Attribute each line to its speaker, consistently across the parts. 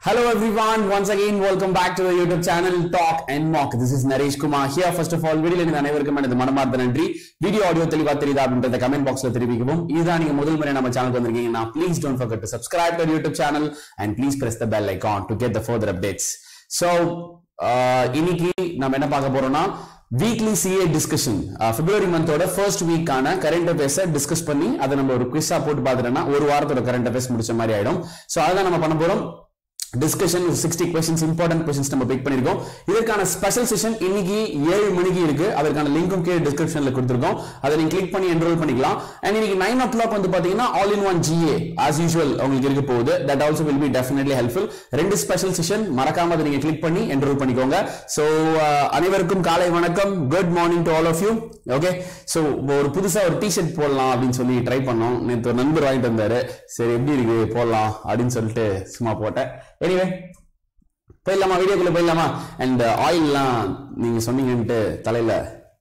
Speaker 1: Hello everyone, once again welcome back to the YouTube channel Talk and Mock. This is Naresh Kumar here. First of all, வீடியோல இருந்து அனைவருக்கும் எனது மனமார்ந்த நன்றி video audio தெளிவா தெரியுதா அப்படின்றத கமெண்ட் பாக்ஸ்ல தெரிவிக்கவும் இதுதான் நீங்க முதல் முறை நம்ம சேனலுக்கு வந்திருக்கீங்கன்னா please don't forget to subscribe to our YouTube channel and please press the bell icon to get the further updates. So uh, இன்னைக்கு நம்ம என்ன பார்க்க போறோம்னா வீக்லி சிஏ டிஸ்கஷன் பிப்ரவரி மந்தோட ஃபர்ஸ்ட் வீக்கான கரண்ட் அஃபேர்ஸை டிஸ்கஸ் பண்ணி அதை நம்ம ஒரு குவிஸா போட்டு பார்த்துட்டோம்னா ஒரு வாரத்தோட கரண்ட் அஃபேர்ஸ் முடிச்ச மாதிரி ஆயிடும் ஸோ அதான் நம்ம பண்ண போறோம் discussion sixty questions important questions நம்ம பிக் பண்ணிருக்கோம் இதற்கான ஸ்பெஷல் செஷன் இன்னைக்கு ஏழு மணிக்கு இருக்கு அதற்கான லிங்கும் கீழே டிஸ்கிரிப்ஷன்ல கொடுத்துருக்கோம் அதை நீங்க கிளிக் பண்ணி என்ரோல் பண்ணிக்கலாம் அண்ட் இன்னைக்கு நைன் ஓ கிளாக் வந்து பாத்தீங்கன்னா all in one GA as usual உங்களுக்கு இருக்க போகுது that also will be definitely helpful ரெண்டு ஸ்பெஷல் செஷன் மறக்காம அதை நீங்க கிளிக் பண்ணி என்ரோல் பண்ணிக்கோங்க ஸோ அனைவருக்கும் காலை வணக்கம் good morning to all of you okay so ஒரு புதுசா ஒரு டிஷர்ட் போடலாம் அப்படின்னு சொல்லி ட்ரை பண்ணோம் நேற்று ஒரு நண்பர் வாங்கிட்டு வந்தாரு சரி எப்படி இருக்கு போடலாம் அப்படின்னு சொல்லிட்டு சும்மா போட்டேன் எனிவே போயிடலாமா வீடியோக்குள்ள போயிடலாமா அண்ட் ஆயில்லாம் நீங்க சொன்னீங்கன்ட்டு தலையில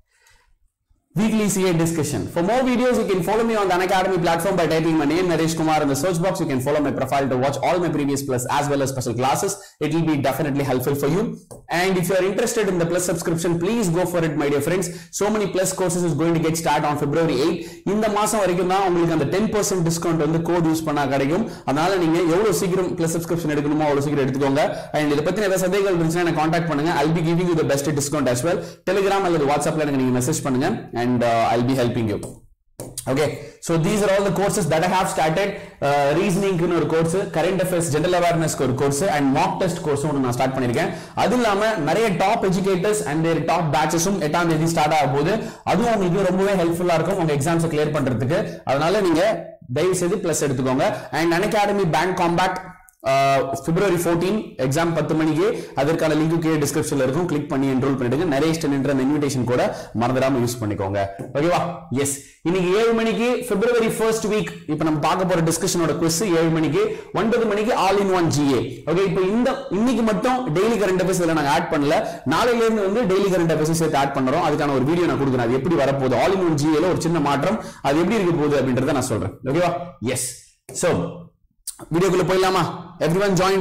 Speaker 1: weekly CA discussion. For more videos, you can follow me on the Unacademy platform by typing my name, Naresh Kumar, in the search box. You can follow my profile to watch all my previous plus as well as special classes. It will be definitely helpful for you. And if you are interested in the plus subscription, please go for it, my dear friends. So many plus courses is going to get started on February 8. இந்த மாசம் வரைக்கும் தான் உங்களுக்கு அந்த 10% discount வந்து code use பண்ணா கிடைக்கும் அதனால நீங்க எவ்வளவு சீக்கிரம் பிளஸ் சப்ஸ்கிரிப்ஷன் எடுக்கணுமோ அவ்வளவு சீக்கிரம் எடுத்துக்கோங்க அண்ட் இதை பத்தி ஏதாவது சந்தேகங்கள் இருந்துச்சுன்னா எனக்கு காண்டாக்ட் பண்ணுங்க I be giving you the best discount as well Telegram அல்லது வாட்ஸ்அப்ல எனக்கு நீங்க மெசேஜ் பண்ணுங்க and I be helping you okay so these are all the courses that I have started ரீசனிங்னு ஒரு கோர்ஸ் கரண்ட் அஃபேர்ஸ் ஜெனரல் அவேர்னஸ்க்கு ஒரு course and mock test கோர்ஸும் ஒன்று நான் ஸ்டார்ட் பண்ணியிருக்கேன் அது இல்லாம நிறைய top educators and their top பேச்சஸும் எட்டாம் தேதி ஸ்டார்ட் ஆக போகுது அதுவும் உங்களுக்கு ரொம்பவே ஹெல்ப்ஃபுல்லா இருக்கும் உங்க எக்ஸாம்ஸை கிளியர் பண்றதுக்கு அதனால நீங்க தயவு செய்து பிளஸ் எடுத்துக்கோங்க and academy bank compact February fourteen exam பத்து மணிக்கு அதற்கான லிங்க் கீழே டிஸ்கிரிப்ஷன்ல இருக்கும் கிளிக் பண்ணி என்ரோல் பண்ணிடுங்க நரேஷ்டன் என்ற அந்த இன்விடேஷன் கூட மறந்துடாம யூஸ் பண்ணிக்கோங்க ஓகேவா எஸ் இன்னைக்கு ஏழு மணிக்கு பிப்ரவரி ஃபர்ஸ்ட் வீக் இப்போ நம்ம பார்க்க போற டிஸ்கஷனோட குவிஸ் ஏழு மணிக்கு ஒன்பது மணிக்கு all in one GA okay இப்போ இந்த இன்னைக்கு மட்டும் டெய்லி கரண்ட் அஃபேர்ஸ் இதில் நாங்கள் ஆட் பண்ணல நாளையில இருந்து வந்து டெய்லி கரண்ட் அஃபேர்ஸ் சேர்த்து ஆட் பண்றோம் அதுக்கான ஒரு வீடியோ நான் கொடுக்குறேன் அது எப்படி வரப்போகுது ஆல் இன் ஒன் ஜிஏல ஒரு சின்ன மாற்றம் அது எப்படி இருக்க போகுது அப்படின்றத நான் சொல்றேன் ஓகேவா எஸ் ஸோ வீடியோக்குள்ள போயிடலாமா everyone joint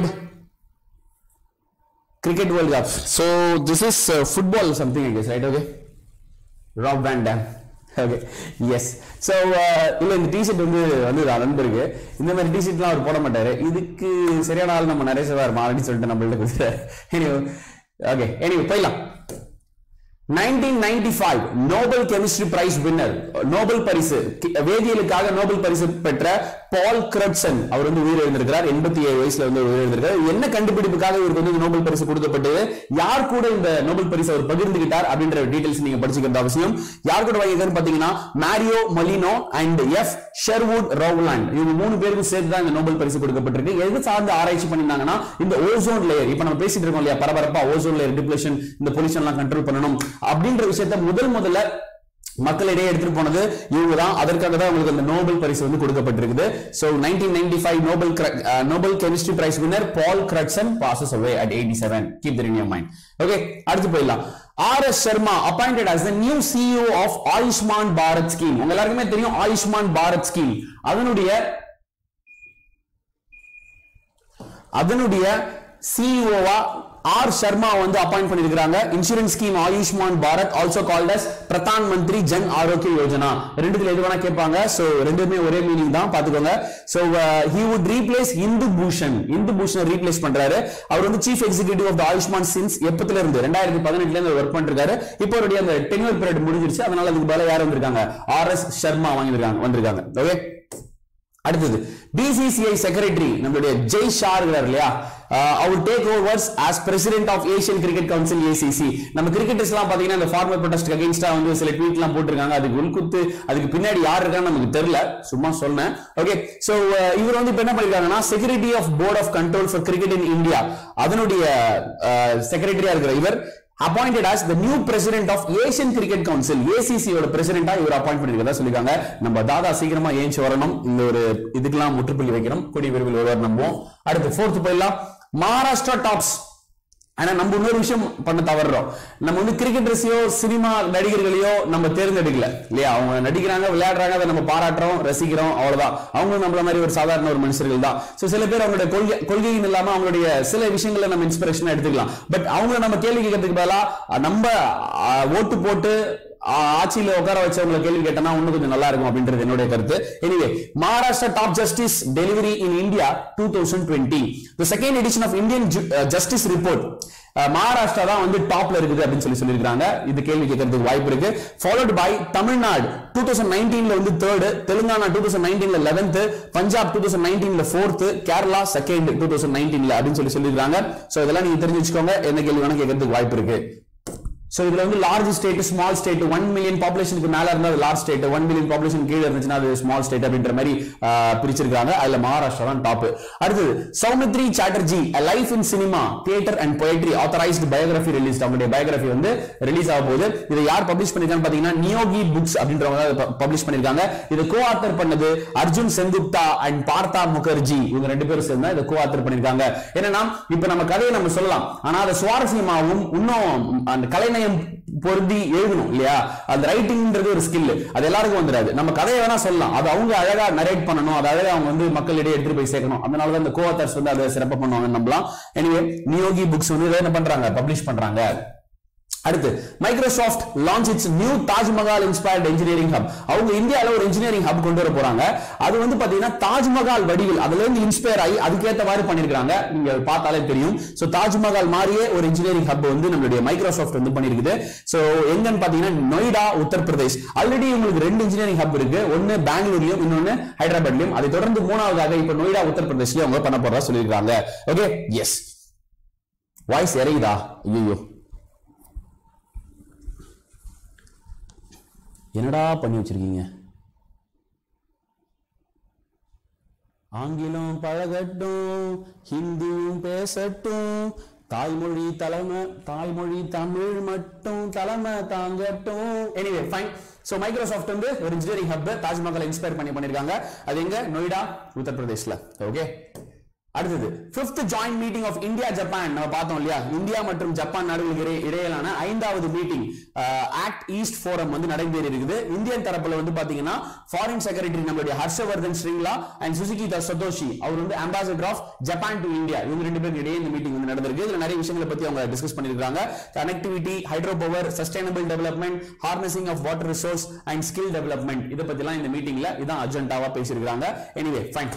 Speaker 1: cricket world cup so this is uh, football something i guess right okay rob van dam okay yes so இல்லை இந்த டிஷர்ட் வந்து வந்து நண்பருக்கு இந்த மாதிரி டிஷர்ட்லாம் அவர் போட மாட்டாரு இதுக்கு சரியான ஆள் நம்ம நிறைய சேவார் அப்படின்னு சொல்லிட்டு நம்மள்ட்ட கொடுத்துறாரு எனிவே ஓகே எனிவே போயிடலாம் 1995 Nobel chemistry prize winner Nobel பரிசு வேதியியலுக்காக நோபல் பரிசு பெற்ற பால் கிரட்சன் அவர் வந்து உயிர் எழுந்திருக்கிறார் எண்பத்தி ஏழு வயசுல வந்து உயிர் எழுந்திருக்கார் என்ன கண்டுபிடிப்புக்காக இவருக்கு வந்து நோபல் பரிசு கொடுக்கப்பட்டது யார் கூட இந்த நோபல் பரிசு அவர் பகிர்ந்துகிட்டார் அப்படின்ற டீடைல்ஸ் நீங்க படிச்சுக்கிறது அவசியம் யார் கூட வாங்கியிருக்காரு பாத்தீங்கன்னா Mario Molina and F Sherwood Rowland இவங்க மூணு பேருக்கும் சேர்த்து தான் இந்த நோபல் பரிசு கொடுக்கப்பட்டிருக்கு எது சார்ந்து ஆராய்ச்சி பண்ணிருந்தாங்கன்னா இந்த ஓசோன் லேயர் இப்ப நம்ம பேசிட்டு இருக்கோம் இல்லையா பரபரப்பா ஓசோன் லேயர் டிப்ளேஷன் இந்த பொல்யூஷன் எல்லாம் கண்ட்ரோல் பண்ணணும் அப்படின்ற விஷயத்த முதல் முதல்ல மக்களிடையே எடுத்துட்டு போனது இவங்க தான் அதற்காக தான் உங்களுக்கு அந்த நோபல் பரிசு வந்து கொடுக்கப்பட்டிருக்குது so nineteen ninety five Nobel Nobel chemistry prize winner Paul Crutzen passes away at eighty seven keep that in your mind okay அடுத்து போயிடலாம் R S Sharma appointed as the new CEO of Ayushman Bharat scheme உங்க எல்லாருக்குமே தெரியும் Ayushman Bharat scheme அதனுடைய அதனுடைய சிஇஓவா R Sharma வந்து appoint பண்ணிருக்காங்க insurance scheme Ayushman Bharat also called as Pradhan Mantri Jan ஆரோக்கிய யோஜனா ரெண்டுத்துல எது வேணா கேட்பாங்க சோ ரெண்டுமே ஒரே மீனிங் தான் பாத்துக்கோங்க so he would replace Indu Bhushan Indu பூஷனை ரீப்ளேஸ் பண்றாரு அவர் வந்து chief executive of Ayushman since எப்பத்துல இருந்து ரெண்டாயிரத்தி பதினெட்டுல இருந்து ஒர்க் பண்ணிருக்காரு இப்போ அவருடைய அந்த டென்யூர் பீரியட் முடிஞ்சிருச்சு அதனால அதுக்கு பதிலா யார் வந்திருக்காங்க ஆர் எஸ் சர்மா வாங்கியிருக்காங்க வந்திருக்காங்க ஓகே அடுத்தது பிசிசிஐ செக்ரட்டரி நம்மளுடைய ஜெய் ஷா இருக்கிறார் இல்லையா அவர் take overs as president of Asian cricket council ACC நம்ம கிரிக்கெட்டர்ஸ் எல்லாம் பாத்தீங்கன்னா இந்த ஃபார்மல் ப்ரொடெஸ்ட் அகைன்ஸ்டா வந்து சில ட்வீட் எல்லாம் போட்டிருக்காங்க அதுக்கு உள்குத்து அதுக்கு பின்னாடி யார் இருக்கான்னு நமக்கு தெரியல சும்மா சொன்னேன் ஓகே சோ இவர் வந்து இப்ப என்ன பண்ணிருக்காங்கன்னா security of board of control for cricket in India அதனுடைய செக்ரட்டரியா இருக்கிற இவர் appointed as the new president of Asian Cricket Council ACC யோட பிரசிடென்டா இவர் அப்பாயிண்ட் பண்ணிருக்கதா சொல்லிருக்காங்க நம்ம தாதா சீக்கிரமா ஏஞ்சி வரணும் இந்த ஒரு இதுக்கெல்லாம் முற்றுப்புள்ளி வைக்கணும் கூடிய விரைவில் ஒருவர் நம்புவோம் அடுத்து ஃபோர்த் போயிடலாம் மகாராஷ்டிரா டாப்ஸ் ஆனா நம்ம இன்னொரு விஷயம் பண்ண தவறுறோம் நம்ம வந்து கிரிக்கெட்டர்ஸையோ சினிமா நடிகர்களையோ நம்ம தேர்ந்தெடுக்கல இல்லையா அவங்க நடிக்கிறாங்க விளையாடுறாங்க அதை நம்ம பாராட்டுறோம் ரசிக்கிறோம் அவ்வளவுதான் அவங்களும் நம்மள மாதிரி ஒரு சாதாரண ஒரு மனுஷர்கள் தான் சோ சில பேர் அவங்களுடைய கொள்கை கொள்கையின் இல்லாம அவங்களுடைய சில விஷயங்களை நம்ம இன்ஸ்பிரேஷனா எடுத்துக்கலாம் பட் அவங்கள நம்ம கேள்வி கேட்கறதுக்கு பதிலா நம்ம ஆஹ், ஓட்டு போட்டு ஆஹ், ஆட்சியில உட்கார வச்சவங்களை கேள்வி கேட்டனா இன்னும் கொஞ்சம் நல்லா இருக்கும் அப்படின்றது என்னுடைய கருத்து anyway Maharashtra top justice delivery in India two thousand twenty the second edition of Indian justice report Maharashtra தான் வந்து டாப்ல இருக்குது அப்படின்னு சொல்லி சொல்லியிருக்காங்க இது கேள்வி கேட்கறதுக்கு வாய்ப்பு இருக்கு followed by Tamil Nadu two thousand நைன்டீன்ல வந்து தேர்டு தெலுங்கானா டூ தௌசண்ட் நைன்டீன்ல லெவன்த் பஞ்சாப் டூ தௌசண்ட் நைன்டீன்ல fourth Kerala second two thousand நைன்டீன்ல அப்படின்னு சொல்லி சொல்லியிருக்காங்க சோ இதெல்லாம் நீங்க தெரிஞ்சு வச்சுக்கோங்க என்ன கேள்வி வேணா கேட்கறதுக்கு வாய்ப்பு இருக்கு சோ இதுல வந்து large state small state one million பாப்புலேஷனுக்கு மேல இருந்தா அது large state one million population கீழே இருந்துச்சுன்னா அது ஸ்மால் ஸ்டேட் அப்படின்ற மாதிரி ஆஹ், பிரிச்சிருக்காங்க அதுல மகாராஷ்டிரா தான் டாப் அடுத்தது Soumitra Chatterjee life in cinema theatre and poetry authorised biography release அவங்களுடைய பயோகிராஃபி வந்து ரிலீஸ் ஆக போகுது இதை யார் பப்ளிஷ் பண்ணிருக்காங்க பாத்தீங்கன்னா நியோகி புக்ஸ் அப்படின்றவங்க பப்ளிஷ் பண்ணிருக்காங்க இது கோ ஆத்தர் பண்ணது அர்ஜுன் செங்குப்தா அண்ட் பார்த்தா முகர்ஜி இவங்க ரெண்டு பேரும் சேர்ந்து இதை கோ ஆத்தர் பண்ணிருக்காங்க என்னன்னா இப்ப நம்ம கதையை நம்ம சொல்லலாம் ஆனா அதை சுவாரஸ்யமாகவும் இன்னும் அந்த கலைநயம் பொருந்தி எழுதணும் இல்லையா அந்த ரைட்டிங்ன்றது ஒரு ஸ்கில் அது எல்லாருக்கும் வந்துடாது நம்ம கதையை வேணா சொல்லலாம் அது அவங்க அழகா நரேட் பண்ணணும் அது அழகா அவங்க வந்து மக்களிடையே எடுத்துட்டு போய் சேர்க்கணும் அதனால தான் இந்த கோ ஆத்தர்ஸ் வந்து அதை சிறப்பாக பண்ணுவாங்கன்னு நம்பலாம் எனிவே நியோகி புக்ஸ் வந்து இதை என்ன பண்றாங்க பப்ளிஷ் பண்றாங்க அடுத்து Microsoft launch its new Taj Mahal inspired engineering hub அவங்க இந்தியால ஒரு இன்ஜினியரிங் ஹப் கொண்டு வர போறாங்க அது வந்து பாத்தீங்கன்னா தாஜ்மஹால் வடிவில் அதுல இருந்து இன்ஸ்பயர் ஆகி அதுக்கேத்த மாதிரி பண்ணிருக்காங்க நீங்க பார்த்தாலே தெரியும் சோ தாஜ்மஹால் மாதிரியே ஒரு இன்ஜினியரிங் ஹப் வந்து நம்மளுடைய மைக்ரோசாஃப்ட் வந்து பண்ணிருக்குது சோ எங்கன்னு பாத்தீங்கன்னா நொய்டா உத்தரப்பிரதேஷ் ஆல்ரெடி உங்களுக்கு ரெண்டு இன்ஜினியரிங் ஹப் இருக்கு ஒன்னு பெங்களூர்லயும் இன்னொன்னு ஹைதராபாத்லயும் அதை தொடர்ந்து மூணாவதாக இப்ப நொய்டா உத்தரப்பிரதேஷ்லயும் அவங்க பண்ண போறதா சொல்லியிருக்காங்க ஓகே எஸ் வாய்ஸ் இறையுதா ஐயோ என்னடா பண்ணி வச்சிருக்கீங்க ஆங்கிலம் பழகட்டும் ஹிந்தியும் பேசட்டும் தாய்மொழி தலைமை தாய்மொழி தமிழ் மட்டும் தலைமை தாங்கட்டும் எனிவே ஃபைன் சோ மைக்ரோசாஃப்ட் வந்து ஒரு இன்ஜினியரிங் ஹப் தாஜ்மஹால் இன்ஸ்பயர் பண்ணி பண்ணிருக்காங்க அது எங்க நொய்டா உத்தரப்பிரதேஷ்ல ஓகே அடுத்தது fifth joint meeting of India Japan நம்ம பார்த்தோம் இல்லையா இந்தியா மற்றும் ஜப்பான் நாடுகளுக்கு இடையே- இடையிலான ஐந்தாவது மீட்டிங் ஆக்ட் ஈஸ்ட் ஃபோரம் வந்து நடைபெறி இருக்குது இந்தியன் தரப்புல வந்து பாத்தீங்கன்னா ஃபாரின் செக்ரட்டரி நம்மளுடைய Harshvardhan Shringla and Suzuki Satoshi அவர் வந்து ambassador of Japan to India இவங்க ரெண்டு பேருக்கு இடையே இந்த மீட்டிங் வந்து நடந்திருக்கு இதுல நிறைய விஷயங்களை பத்தி அவங்க டிஸ்கஸ் பண்ணிருக்காங்க connectivity hydro power sustainable development harnessing of water resource and skill development இதை பத்திலாம் இந்த மீட்டிங்ல இதான் அஜெண்டாவா பேசியிருக்காங்க எனிவே ஃபைன்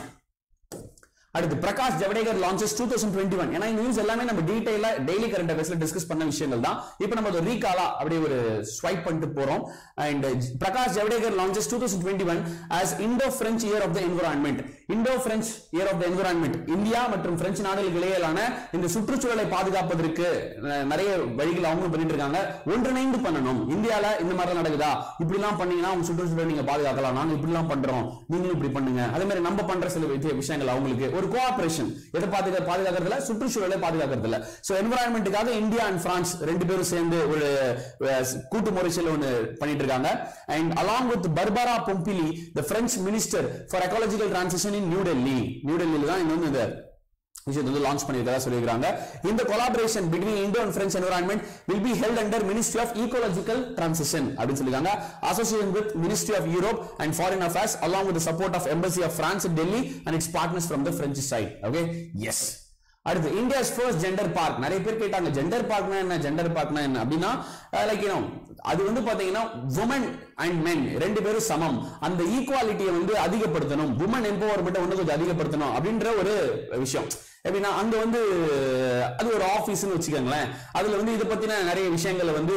Speaker 1: அடுத்து Prakash Javadekar launches two thousand twenty one ஏன்னா இந்த நியூஸ் எல்லாமே நம்ம டீடைலா டெய்லி கரண்ட் அஃபேர்ஸ்ல டிஸ்கஸ் பண்ண விஷயங்கள் தான் இப்போ நம்ம ஒரு ரீகாலா அப்படியே ஒரு ஸ்வைப் பண்ணிட்டு போறோம் and Prakash Javadekar launches two thousand twenty one as Indo French year of the environment Indo French year of the environment India மற்றும் பிரெஞ்சு நாடுகளுக்கு இடையிலான இந்த சுற்றுச்சூழலை பாதுகாப்பதற்கு அஹ், நிறைய வழிகள் அவங்களும் பண்ணிட்டு இருக்காங்க ஒன்றிணைந்து பண்ணணும் இந்தியால இந்த மாதிரி நடக்குதா இப்படி எல்லாம் பண்ணீங்கன்னா உங்க சுற்றுச்சூழலை நீங்க பாதுகாக்கலாம் நாங்க இப்படி எல்லாம் பண்றோம் நீங்களும் இப்படி பண்ணுங்க அதே மாதிரி நம்ம பண்ற சில விஷய- விஷயங்கள் அவங்களுக்கு ஒரு கோஆபரேஷன் எதை பாதுகா பாதுகாக்கிறதுல சுற்றுச்சூழலை பாதுகாக்கிறதுல சோ என்வரான்மெண்ட்டுக்காக இந்தியா அண்ட் பிரான்ஸ் ரெண்டு பேரும் சேர்ந்து ஒரு அஹ், கூட்டு முறைச்சல் ஒன்று பண்ணிட்டு இருக்காங்க and along with Barbara Pompili the French minister for ecological transition in New Delhi New டெல்லியில தான் இங்க வந்து இந்த விஷயத்தை வந்து லான்ச் பண்ணியிருக்கதா சொல்லியிருக்காங்க இந்த collaboration between Indo and French environment will be held under ministry of ecological transition அப்படின்னு சொல்லியிருக்காங்க association with ministry of Europe and foreign affairs along with support of embassy of France Delhi and its partners from the French side okay yes அடுத்து India's first gender park நிறைய பேர் கேட்டாங்க gender பார்க்னா என்ன gender பார்க்னா என்ன அப்படின்னா like you know அது வந்து பாத்தீங்கன்னா உமன் அண்ட் மென் ரெண்டு பேரும் சமம் அந்த ஈக்குவாலிட்டியை வந்து அதிகப்படுத்தணும் உமன் எம்பவர்மெண்ட் இன்னும் கொஞ்சம் அதிகப்படுத்தணும் அப்படின்ற ஒரு விஷயம் எப்படின்னா அங்க வந்து அது ஒரு ஆபீஸ்னு வச்சுக்கோங்களேன் அதுல வந்து இதை பத்தின நிறைய விஷயங்களை வந்து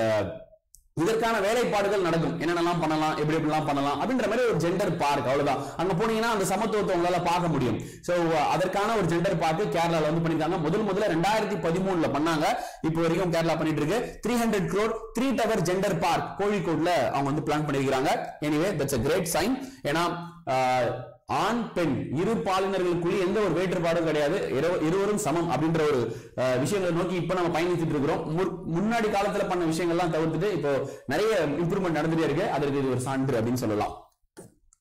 Speaker 1: இதற்கான வேலைப்பாடுகள் நடக்கும் என்னென்னலாம் பண்ணலாம் எப்படி எப்படிலாம் பண்ணலாம் அப்படின்ற மாதிரி ஒரு ஜெண்டர் பார்க் அவ்வளவுதான் அங்க போனீங்கன்னா அந்த சமத்துவத்தை உங்களால பார்க்க முடியும் சோ அதற்கான ஒரு ஜெண்டர் பார்க் கேரளால வந்து பண்ணிருக்காங்க முதல் முதல்ல ரெண்டாயிரத்தி பதிமூணுல பண்ணாங்க இப்போ வரைக்கும் கேரளா பண்ணிட்டு இருக்கு three hundred crore three tower gender park கோழிக்கோட்ல அவங்க வந்து பிளான் பண்ணிருக்காங்க anyway that's a great sign ஏன்னா ஆஹ், ஆண் பெண் இரு பாலினர்களுக்குள்ள எந்த ஒரு வேறுபாடும் கிடையாது இரு- இருவரும் சமம் அப்படின்ற ஒரு அஹ், விஷயங்களை நோக்கி இப்ப நம்ம பயணிச்சுட்டு இருக்கிறோம் முற்- முன்னாடி காலத்துல பண்ண விஷயங்கள்லாம் தவிர்த்துட்டு இப்போ நிறைய இம்ப்ரூவ்மெண்ட் நடந்துட்டே இருக்கு அதற்கு இது ஒரு சான்று அப்படின்னு சொல்லலாம்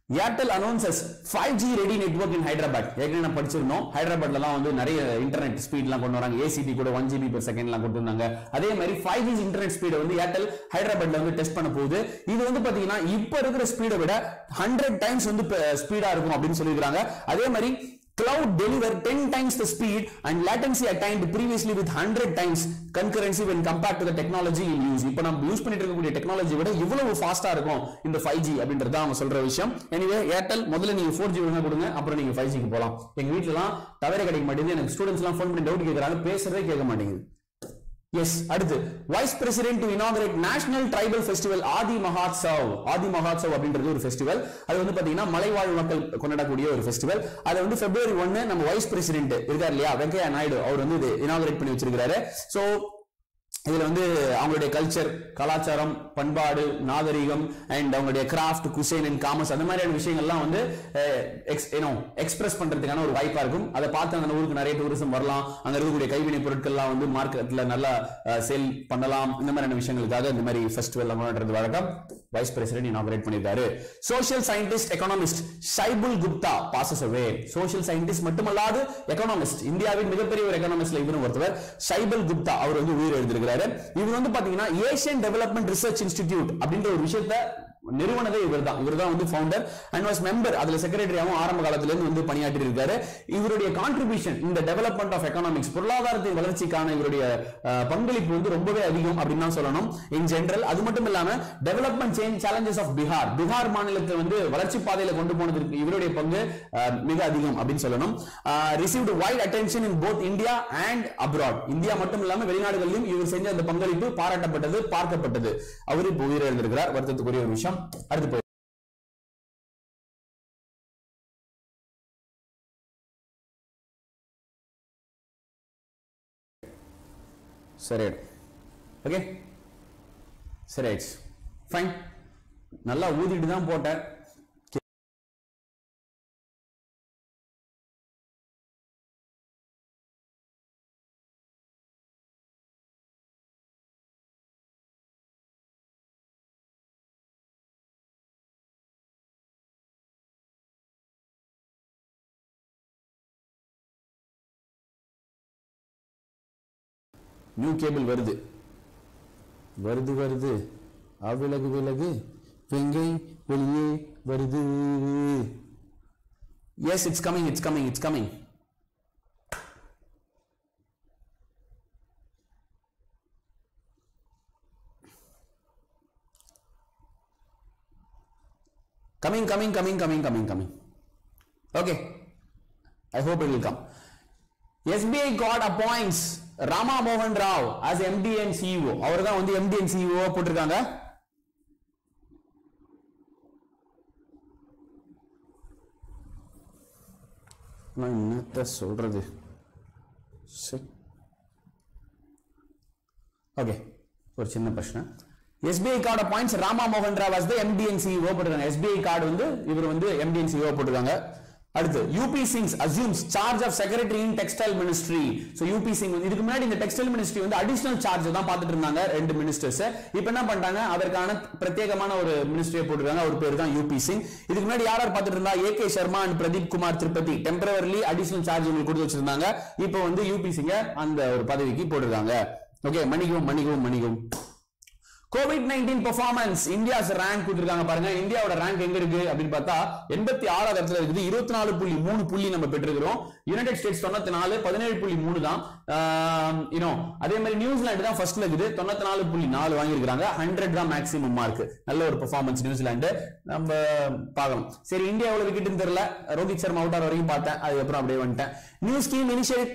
Speaker 1: Airtel announces five G ready network in Hyderabad ஏற்கனவே நான் படிச்சிருந்தோம் ஹைதராபாத்லாம் வந்து நிறைய இன்டர்நெட் ஸ்பீட்லாம் கொண்டு வராங்க ஏசிடி கூட ஒன் ஜிபி பெர் செகண்ட்லாம் கொடுத்துருந்தாங்க அதே மாதிரி ஃபைவ் ஜி இன்டர்நெட் ஸ்பீடை வந்து ஏர்டெல் ஹைதராபாத்ல வந்து டெஸ்ட் பண்ண போகுது இது வந்து பாத்தீங்கன்னா இப்ப இருக்கிற ஸ்பீடை விட ஹண்ட்ரட் டைம்ஸ் வந்து ஸ்பீடா இருக்கும் அப்படின்னு சொல்லியிருக்காங்க அதே மாதிரி cloud deliver 10 times the speed and latency attained previously with 100 times concurrency when compared to the technology in use இப்போ நம்ம யூஸ் பண்ணிட்டு இருக்கக்கூடிய டெக்னாலஜி விட இவ்வளவு ஃபாஸ்டா இருக்கும் இந்த 5G அப்படின்றது அவங்க சொல்ற விஷயம் எனிவே ஏர்டெல் முதல்ல நீங்க 4G ஒழுங்கா கொடுங்க அப்புறம் நீங்க 5G க்கு போலாம் எங்க வீட்லலாம் டவரே கிடைக்க மாட்டேங்குது எனக்கு ஸ்டூடெண்ட்ஸ் எல்லாம் ஃபோன் பண்ணி டவுட் கேக்குறாங்க பேசுறதே கேட்க மாட்டேங்குது எஸ் அடுத்து vice president to inaugurate national tribal festival Aadi Mahotsav Aadi Mahotsav அப்படின்றது ஒரு ஃபெஸ்டிவல் அது வந்து பாத்தீங்கன்னா மலைவாழ் மக்கள் கொண்டாடக்கூடிய ஒரு ஃபெஸ்டிவல் அது வந்து பிப்ரவரி ஒன்னு நம்ம வைஸ் பிரசிடென்ட் இருக்கார் இல்லையா வெங்கையா நாயுடு அவர் வந்து இது இனாகரேட் பண்ணி வச்சிருக்காரு சோ இதுல வந்து அவங்களுடைய கல்ச்சர் கலாச்சாரம் பண்பாடு நாகரிகம் அண்ட் அவங்களுடைய கிராஃப்ட் குசைன் அண்ட் காமர்ஸ் அந்த மாதிரியான விஷயங்கள்லாம் வந்து எக்ஸ்பிரஸ் பண்றதுக்கான ஒரு வாய்ப்பா இருக்கும் அதை பார்த்து அந்த ஊருக்கு நிறைய டூரிசம் வரலாம் அங்க இருக்கக்கூடிய கைவினை பொருட்கள்லாம் வந்து மார்க்கெட்ல நல்லா சேல் பண்ணலாம் இந்த மாதிரியான விஷயங்களுக்காக இந்த மாதிரி ஃபெஸ்டிவல் கொண்டாடுறது வழக்கம் வைஸ் பிரசிடென்ட் இனாகரேட் பண்ணியிருக்காரு social scientist economist Shaibal Gupta passes away social scientist மட்டுமல்லாது எக்கனாமிஸ்ட் இந்தியாவின் மிகப்பெரிய ஒரு எக்கனாமிஸ்ட்ல இவரும் ஒருத்தவர் ஷைபுல் குப்தா அவர் வந்து உயிர் எழுதியிருக்கிறாரு இவர் வந்து பாத்தீங்கன்னா ஏசியன் டெவலப்மெண்ட் ரிசர்ச் இன்ஸ்டிடியூட் அப்படின்ற ஒரு விஷயத்த நிறுவனதே இவர் தான் இவர் தான் வந்து ஃபவுண்டர் அண்ட் வாஸ் மெம்பர் அதுல செக்ரட்டரியாவும் ஆரம்ப காலத்துல இருந்து வந்து பணியாற்றி இருக்காரு இவருடைய கான்ட்ரிபியூஷன் இந்த டெவலப்மெண்ட் ஆஃப் எக்கனாமிக்ஸ் பொருளாதாரத்தின் வளர்ச்சிக்கான இவருடைய அஹ், பங்களிப்பு வந்து ரொம்பவே அதிகம் அப்படின்னு தான் சொல்லணும் இன் ஜெனரல் அது மட்டும் இல்லாம development change challenges of Bihar Bihar மாநிலத்தை வந்து வளர்ச்சி பாதையில கொண்டு போனதற்கு இவருடைய பங்கு அஹ், மிக அதிகம் அப்படின்னு சொல்லணும் received wide attention in both India and abroad India மட்டும் இல்லாம வெளிநாடுகளிலும் இவர் செஞ்ச அந்த பங்களிப்பு பாராட்டப்பட்டது பார்க்கப்பட்டது அவர் இப்போ உயிரிழந்திருக்கிறார் வருத்தத்துக்குரிய ஒரு விஷயம் அடுத்து போய் சரி ஓகே சரி ஆயிடுச்சு ஃபைன் நல்லா ஊதிட்டு தான் போட்டேன் நியூ கேபிள் வருது வருது வருது அவ்விலகு விலகு வெங்கை வெளியே வருது yes it's coming it's coming it's coming coming coming coming coming coming coming okay i hope it will come SBI got appoints Rama Mohan Rao as MD and CEO அவர் தான் வந்து MD and CEO போட்டிருக்காங்க நான் என்னத்த சொல்றது okay ஒரு சின்ன பிரச்சனை எஸ்பிஐ கார்டு பாயிண்ட்ஸ் ராமா மோகன் Rao was the MD and CEO போட்டிருக்காங்க எஸ்பிஐ கார்டு வந்து இவர் வந்து எம்டிஎன் சிஓ போட்டிருக்காங்க அடுத்து U P Singh's assumes charge of secretary in textile ministry so U P Singh வந்து இதுக்கு முன்னாடி இந்த டெக்ஸ்டைல் மினிஸ்ட்ரி வந்து அடிஷனல் சார்ஜ் தான் பார்த்துட்டு இருந்தாங்க ரெண்டு மினிஸ்டர்ஸ் இப்போ என்ன பண்ணிட்டாங்க அதற்கான பிரத்யேகமான ஒரு மினிஸ்ட்ரியை போட்டிருக்காங்க அவர் பேர் தான் யூபி சிங் இதுக்கு முன்னாடி யார் யார் பார்த்துட்டு இருந்தா A K Sharma and Pradeep Kumar Tripathi temporarily additional charge உங்களுக்கு கொடுத்து வச்சிருந்தாங்க இப்போ வந்து யூபி சிங்க அந்த ஒரு பதவிக்கு போட்டிருக்காங்க ஓகே மன்னிக்கவும் மன்னிக்கவும் மன்னிக்கவும் covid nineteen performance India's rank கொடுத்துருக்காங்க பாருங்க இந்தியாவோட ரேங்க் எங்க இருக்கு அப்படின்னு பார்த்தா எண்பத்தி ஆறாவது இடத்துல இருக்குது இருபத்தி நாலு புள்ளி மூணு புள்ளி நம்ம பெற்றிருக்கிறோம் யுனைடெட் ஸ்டேட்ஸ் தொண்ணூத்தி நாலு பதினேழு புள்ளி மூணு தான் யூனோ அதே மாதிரி நியூசிலாந்து தான் ஃபர்ஸ்ட்ல இருக்குது தொண்ணூத்தி நாலு புள்ளி நாலு வாங்கியிருக்காங்க ஹண்ட்ரட் தான் மேக்ஸிமம் மார்க் நல்ல ஒரு பெர்ஃபார்மன்ஸ் நியூசிலாந்து நம்ம பார்க்கலாம் சரி இந்தியா எவ்வளவு விக்கெட்னு தெரியல ரோஹித் சர்மா அவுட் ஆகிற வரைக்கும் பார்த்தேன் அதுக்கப்புறம் அப்படியே வந்துட்டேன் new scheme initiate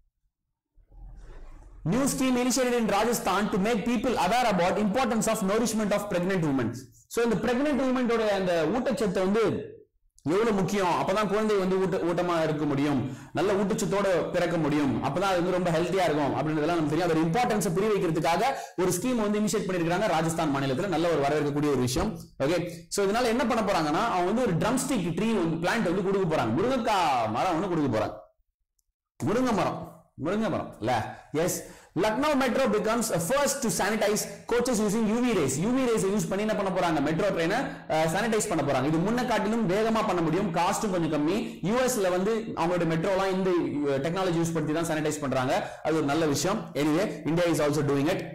Speaker 1: New scheme initiated in Rajasthan to make people aware about importance of nourishment of pregnant women. So இந்த pregnant women ஓட அந்த ஊட்டச்சத்தை வந்து எவ்வளவு முக்கியம் அப்பதான் குழந்தை வந்து ஊட்ட ஊட்டமா இருக்க முடியும் நல்ல ஊட்டச்சத்தோட பிறக்க முடியும் அப்பதான் அது வந்து ரொம்ப ஹெல்த்தியா இருக்கும் அப்படின்றதெல்லாம் நமக்கு தெரியும் அதோட இம்பார்ட்டன்ஸ் புரிய வைக்கிறதுக்காக ஒரு ஸ்கீம் வந்து இனிஷியேட் பண்ணிருக்காங்க ராஜஸ்தான் மாநிலத்துல நல்ல ஒரு வரவேற்கக்கூடிய ஒரு விஷயம் ஓகே சோ இதனால என்ன பண்ண போறாங்கன்னா அவங்க வந்து ஒரு ட்ரம் ஸ்டிக் ட்ரீ வந்து பிளான்ட் வந்து கொடுக்க போறாங்க முருங்கக்காய் மரம் வந்து கொடுக்க போறாங்க முருங்கை மரம் முருங்கை மரம் இல்ல yes Lucknow metro becomes a first to sanitize coaches using UV rays UV rays use பண்ணி என்ன பண்ண போறாங்க மெட்ரோ ட்ரெயினை சானிடைஸ் பண்ண போறாங்க இது முன்ன காட்டிலும் வேகமா பண்ண முடியும் காஸ்டும் கொஞ்சம் கம்மி யூஎஸ்ல வந்து அவங்களோட மெட்ரோலாம் இந்த டெக்னாலஜி யூஸ் பண்ணி தான் சானிடைஸ் பண்றாங்க அது ஒரு நல்ல விஷயம் anyway India is also doing it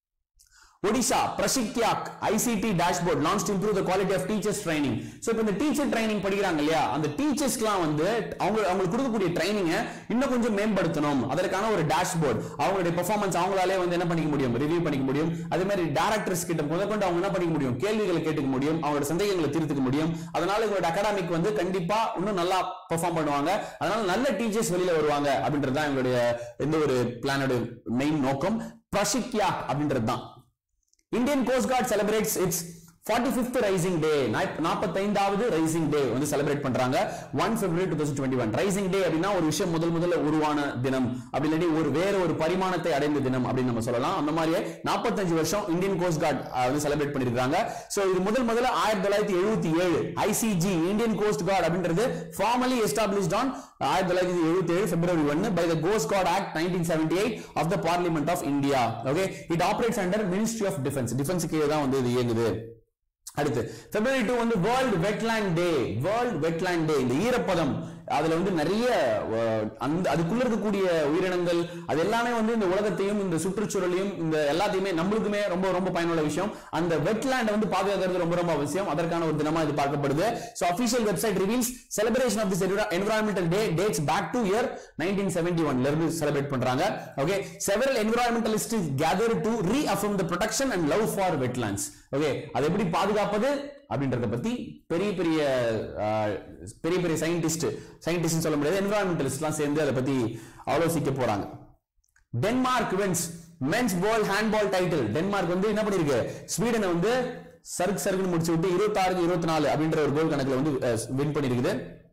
Speaker 1: Odisha Prashikshak ICT dashboard launch to improve the quality of teachers training so இப்போ இந்த டீச்சர் ட்ரைனிங் படிக்கிறாங்க இல்லையா அந்த டீச்சர்ஸ்க்குலாம் வந்து அவங்க அவங்களுக்கு கொடுக்கக்கூடிய ட்ரைனிங்கை இன்னும் கொஞ்சம் மேம்படுத்தணும் அதற்கான ஒரு டேஷ்போர்ட் அவங்களுடைய பெர்ஃபார்மன்ஸ் அவங்களாலே வந்து என்ன பண்ணிக்க முடியும் ரிவ்யூ பண்ணிக்க முடியும் அதே மாதிரி டேரக்டர்ஸ் கிட்ட முதற்கொண்டு அவங்க என்ன பண்ணிக்க முடியும் கேள்விகளை கேட்டுக்க முடியும் அவங்களோட சந்தேகங்களை தீர்த்துக்க முடியும் அதனால இவங்களோட அகாடமிக் வந்து கண்டிப்பா இன்னும் நல்லா பெர்ஃபார்ம் பண்ணுவாங்க அதனால நல்ல டீச்சர்ஸ் வெளியில வருவாங்க அப்படின்றது தான் எங்களுடைய இந்த ஒரு பிளானோட மெயின் நோக்கம் பிரசிக்யா அப்படின்றது தான் Indian coast guard celebrates its 45th raising day நாற்பத்தைந்தாவது ரைசிங் டே வந்து செலிப்ரேட் பண்றாங்க one February two thousand twenty one raising day அப்படின்னா ஒரு விஷயம் முதல் முதல்ல உருவான தினம் அப்படி இல்லாட்டி ஒரு வேற ஒரு பரிமாணத்தை அடைந்த தினம் அப்படின்னு நம்ம சொல்லலாம் அந்த மாதிரியே நாற்பத்தஞ்சு வருஷம் இந்தியன் கோஸ்ட் கார்டு வந்து செலிப்ரேட் பண்ணிருக்காங்க சோ இது முதல் முதல்ல ஆயிரத்தி தொள்ளாயிரத்தி எழுபத்தி ஏழு ஐசிஜி இந்தியன் கோஸ்ட் கார்டு அப்படின்றது ஃபார்மலி எஸ்டாப்ளிஷ்ட் ஆன் ஆயிரத்தி தொள்ளாயிரத்தி எழுபத்தி ஏழு பிப்ரவரி ஒன்னு by the coast guard act nineteen seventy eight of the parliament of India okay it operates under ministry of defence டிஃபென்ஸுக்கு தான் வந்து இது இயங்குது அடுத்து பிப்ரவரி டூ வந்து world wetland day world wetland day இந்த ஈரப்பதம் அதுல வந்து நிறைய அஹ், அந்த அதுக்குள்ள இருக்கக்கூடிய உயிரினங்கள் அது எல்லாமே வந்து இந்த உலகத்தையும் இந்த சுற்றுச்சூழலையும் இந்த எல்லாத்தையுமே நம்மளுக்குமே ரொம்ப ரொம்ப பயனுள்ள விஷயம் அந்த வெட்லேண்ட் வந்து பாதுகாக்கிறது ரொம்ப ரொம்ப அவசியம் அதற்கான ஒரு தினமா இது பார்க்கப்படுது so official website reveals celebration of this environmental day dates back to year nineteen seventy ஒன்ல இருந்து செலிப்ரேட் பண்றாங்க okay several environmentalist gather to reaffirm the protection and love for wetlands okay அதை எப்படி பாதுகாப்பது அப்படின்றத பத்தி பெரிய பெரிய ஆஹ், பெரிய பெரிய சயின்டிஸ்ட் சயின்டிஸ்ட் சொல்ல முடியாது என்விரான்மெண்டலிஸ்ட்லாம் சேர்ந்து அதை பத்தி ஆலோசிக்க போறாங்க Denmark wins men's ball handball title Denmark வந்து என்ன பண்ணிருக்கு ஸ்வீடனை வந்து சருக்கு சருக்குன்னு முடிச்சு விட்டு இருபத்தாறு இருபத்தி நாலு அப்படின்ற ஒரு கோல் கணக்குல வந்து வின் பண்ணிருக்குது